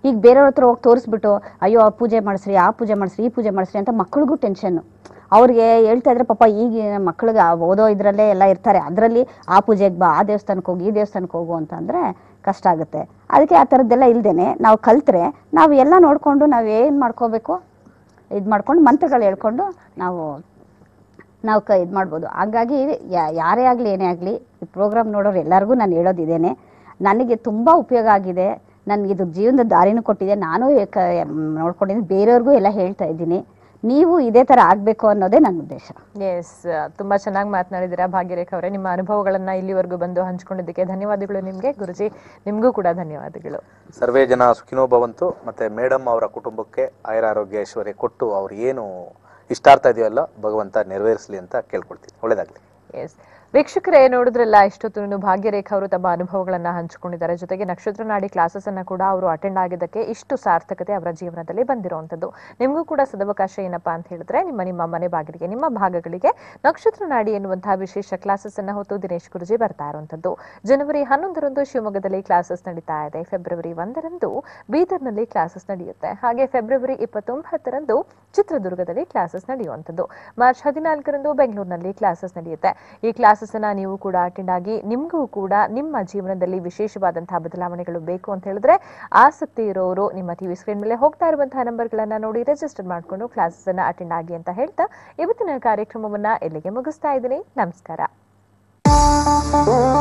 ಈಗ ಬೇರೆಯವ್ರ ಹತ್ರ ಹೋಗಿ ತೋರಿಸ್ಬಿಟ್ಟು ಅಯ್ಯೋ ಆ ಪೂಜೆ ಮಾಡಿಸ್ರಿ ಆ ಪೂಜೆ ಮಾಡಿಸ್ರಿ ಈ ಪೂಜೆ ಮಾಡಿಸ್ರಿ ಅಂತ ಮಕ್ಳಿಗೂ ಟೆನ್ಷನ್ನು ಅವ್ರಿಗೆ ಹೇಳ್ತಾ ಇದ್ರೆ ಪಾಪ ಈಗಿನ ಮಕ್ಳಿಗೆ ಆ ಓದೋ ಇದರಲ್ಲೇ ಎಲ್ಲ ಇರ್ತಾರೆ ಅದರಲ್ಲಿ ಆ ಪೂಜೆಗೆ ಬಾ ಆ ದೇವಸ್ಥಾನಕ್ಕೆ ಹೋಗಿ ಈ ದೇವಸ್ಥಾನಕ್ಕೆ ಹೋಗು ಅಂತಂದರೆ ಕಷ್ಟ ಆಗುತ್ತೆ ಅದಕ್ಕೆ ಆ ಥರದ್ದೆಲ್ಲ ಇಲ್ದೇನೆ ನಾವು ಕಲ್ತ್ರೆ ನಾವು ಎಲ್ಲ ನೋಡಿಕೊಂಡು ನಾವು ಏನು ಮಾಡ್ಕೋಬೇಕು ಇದು ಮಾಡ್ಕೊಂಡು ಮಂತ್ರಗಳು ಹೇಳ್ಕೊಂಡು ನಾವು ನಾವು ಕ ಇದು ಮಾಡ್ಬೋದು ಹಾಗಾಗಿ ಯಾ- ಯಾರೇ ಆಗಲಿ ಏನೇ ಆಗಲಿ ಈ ಪ್ರೋಗ್ರಾಮ್ ನೋಡೋರು ಎಲ್ಲರಿಗೂ ನಾನು ಹೇಳೋದು ಇದೇನೆ ನನಗೆ ತುಂಬ ಉಪಯೋಗ ಆಗಿದೆ ನನಗೆ ಇದು ಜೀವನದ ದಾರಿನೂ ಕೊಟ್ಟಿದೆ ನಾನು ಕ ನೋಡ್ಕೊಂಡಿದ್ದೀನಿ ಬೇರೆಯವ್ರಿಗೂ ಎಲ್ಲ ಹೇಳ್ತಾ ಇದ್ದೀನಿ ನೀವು ಇದೇ ಥರ ಆಗಬೇಕು ಅನ್ನೋದೇ ನನ್ನ ಉದ್ದೇಶ ಎಸ್ ತುಂಬಾ ಚೆನ್ನಾಗಿ ಮಾತನಾಡಿದ್ದೀರಾ ಭಾಗ್ಯರೇಖ ಅವರೇ ನಿಮ್ಮ ಅನುಭವಗಳನ್ನ ಇಲ್ಲಿವರೆಗೂ ಬಂದು ಹಂಚ್ಕೊಂಡಿದ್ದಕ್ಕೆ ಧನ್ಯವಾದಗಳು ನಿಮ್ಗೆ ಗುರುಜಿ ನಿಮ್ಗೂ ಕೂಡ ಧನ್ಯವಾದಗಳು ಸರ್ವೇ ಜನ ಸುಖಿನೋ ಭವಂತು ಮತ್ತೆ ಮೇಡಮ್ ಅವರ ಕುಟುಂಬಕ್ಕೆ ಆಯುರಾರೋಗ್ಯ ಐಶ್ವರ್ಯ ಕೊಟ್ಟು ಅವ್ರು ಏನು ಇಷ್ಟಾರ್ಥ ಇದೆಯಲ್ಲ ಭಗವಂತ ನೆರವೇರಿಸಲಿ ಅಂತ ಕೇಳ್ಕೊಳ್ತೀನಿ ಒಳ್ಳೇದಾಗ್ಲಿ ಎಸ್ ವೀಕ್ಷಕರೇ ನೋಡಿದ್ರಲ್ಲ ಇಷ್ಟೊತ್ತು ಭಾಗ್ಯರೇಖ ಅವರು ತಮ್ಮ ಅನುಭವಗಳನ್ನ ಹಂಚಿಕೊಂಡಿದ್ದಾರೆ ಜೊತೆಗೆ ನಕ್ಷತ್ರ ನಾಡಿ ಕ್ಲಾಸಸ್ ಅನ್ನ ಕೂಡ ಅವರು ಅಟೆಂಡ್ ಆಗಿದ್ದಕ್ಕೆ ಇಷ್ಟು ಸಾರ್ಥಕತೆ ಅವರ ಜೀವನದಲ್ಲಿ ಬಂದಿರುವಂತದ್ದು ನಿಮಗೂ ಕೂಡ ಸದವಕಾಶ ಏನಪ್ಪಾ ಅಂತ ಹೇಳಿದ್ರೆ ನಿಮ್ಮ ನಿಮ್ಮ ಮನೆ ಬಾಗಿಲಿಗೆ ನಿಮ್ಮ ಭಾಗಗಳಿಗೆ ನಕ್ಷತ್ರ ನಾಡಿ ಎನ್ನುವಂತಹ ವಿಶೇಷ ಕ್ಲಾಸಸ್ ಅನ್ನ ಹೊತ್ತು ದಿನೇಶ್ ಗುರುಜಿ ಬರ್ತಾ ಇರುವಂತದ್ದು ಜನವರಿ ಹನ್ನೊಂದರಂದು ಶಿವಮೊಗ್ಗದಲ್ಲಿ ಕ್ಲಾಸಸ್ ನಡೀತಾ ಇದೆ ಫೆಬ್ರವರಿ ಒಂದರಂದು ಬೀದರ್ನಲ್ಲಿ ಕ್ಲಾಸಸ್ ನಡೆಯುತ್ತೆ ಹಾಗೆ ಫೆಬ್ರವರಿ ಇಪ್ಪತ್ತೊಂಬತ್ತರಂದು ಚಿತ್ರದುರ್ಗದಲ್ಲಿ ಕ್ಲಾಸಸ್ ನಡೆಯುವಂತದ್ದು ಮಾರ್ಚ್ ಹದಿನಾಲ್ಕರಂದು ಬೆಂಗಳೂರಿನಲ್ಲಿ ಕ್ಲಾಸಸ್ ನಡೆಯುತ್ತೆ ಈ ಕ್ಲಾಸಸ್ ಅನ್ನ ನೀವು ಕೂಡ ಅಟೆಂಡ್ ಆಗಿ ನಿಮಗೂ ಕೂಡ ನಿಮ್ಮ ಜೀವನದಲ್ಲಿ ವಿಶೇಷವಾದಂತಹ ಬದಲಾವಣೆಗಳು ಬೇಕು ಅಂತ ಹೇಳಿದ್ರೆ ಆಸಕ್ತಿ ಇರೋರು ನಿಮ್ಮ ಟಿವಿ ಸ್ಕ್ರೀನ್ ಮೇಲೆ ಹೋಗ್ತಾ ಇರುವಂತಹ ನಂಬರ್ಗಳನ್ನ ನೋಡಿ ರಿಜಿಸ್ಟರ್ ಮಾಡಿಕೊಂಡು ಕ್ಲಾಸಸ್ ಅನ್ನ ಅಟೆಂಡ್ ಆಗಿ ಅಂತ ಹೇಳ್ತಾ ಇವತ್ತಿನ ಕಾರ್ಯಕ್ರಮವನ್ನ ಇಲ್ಲಿಗೆ ಮುಗಿಸ್ತಾ ಇದ್ದೀನಿ ನಮಸ್ಕಾರ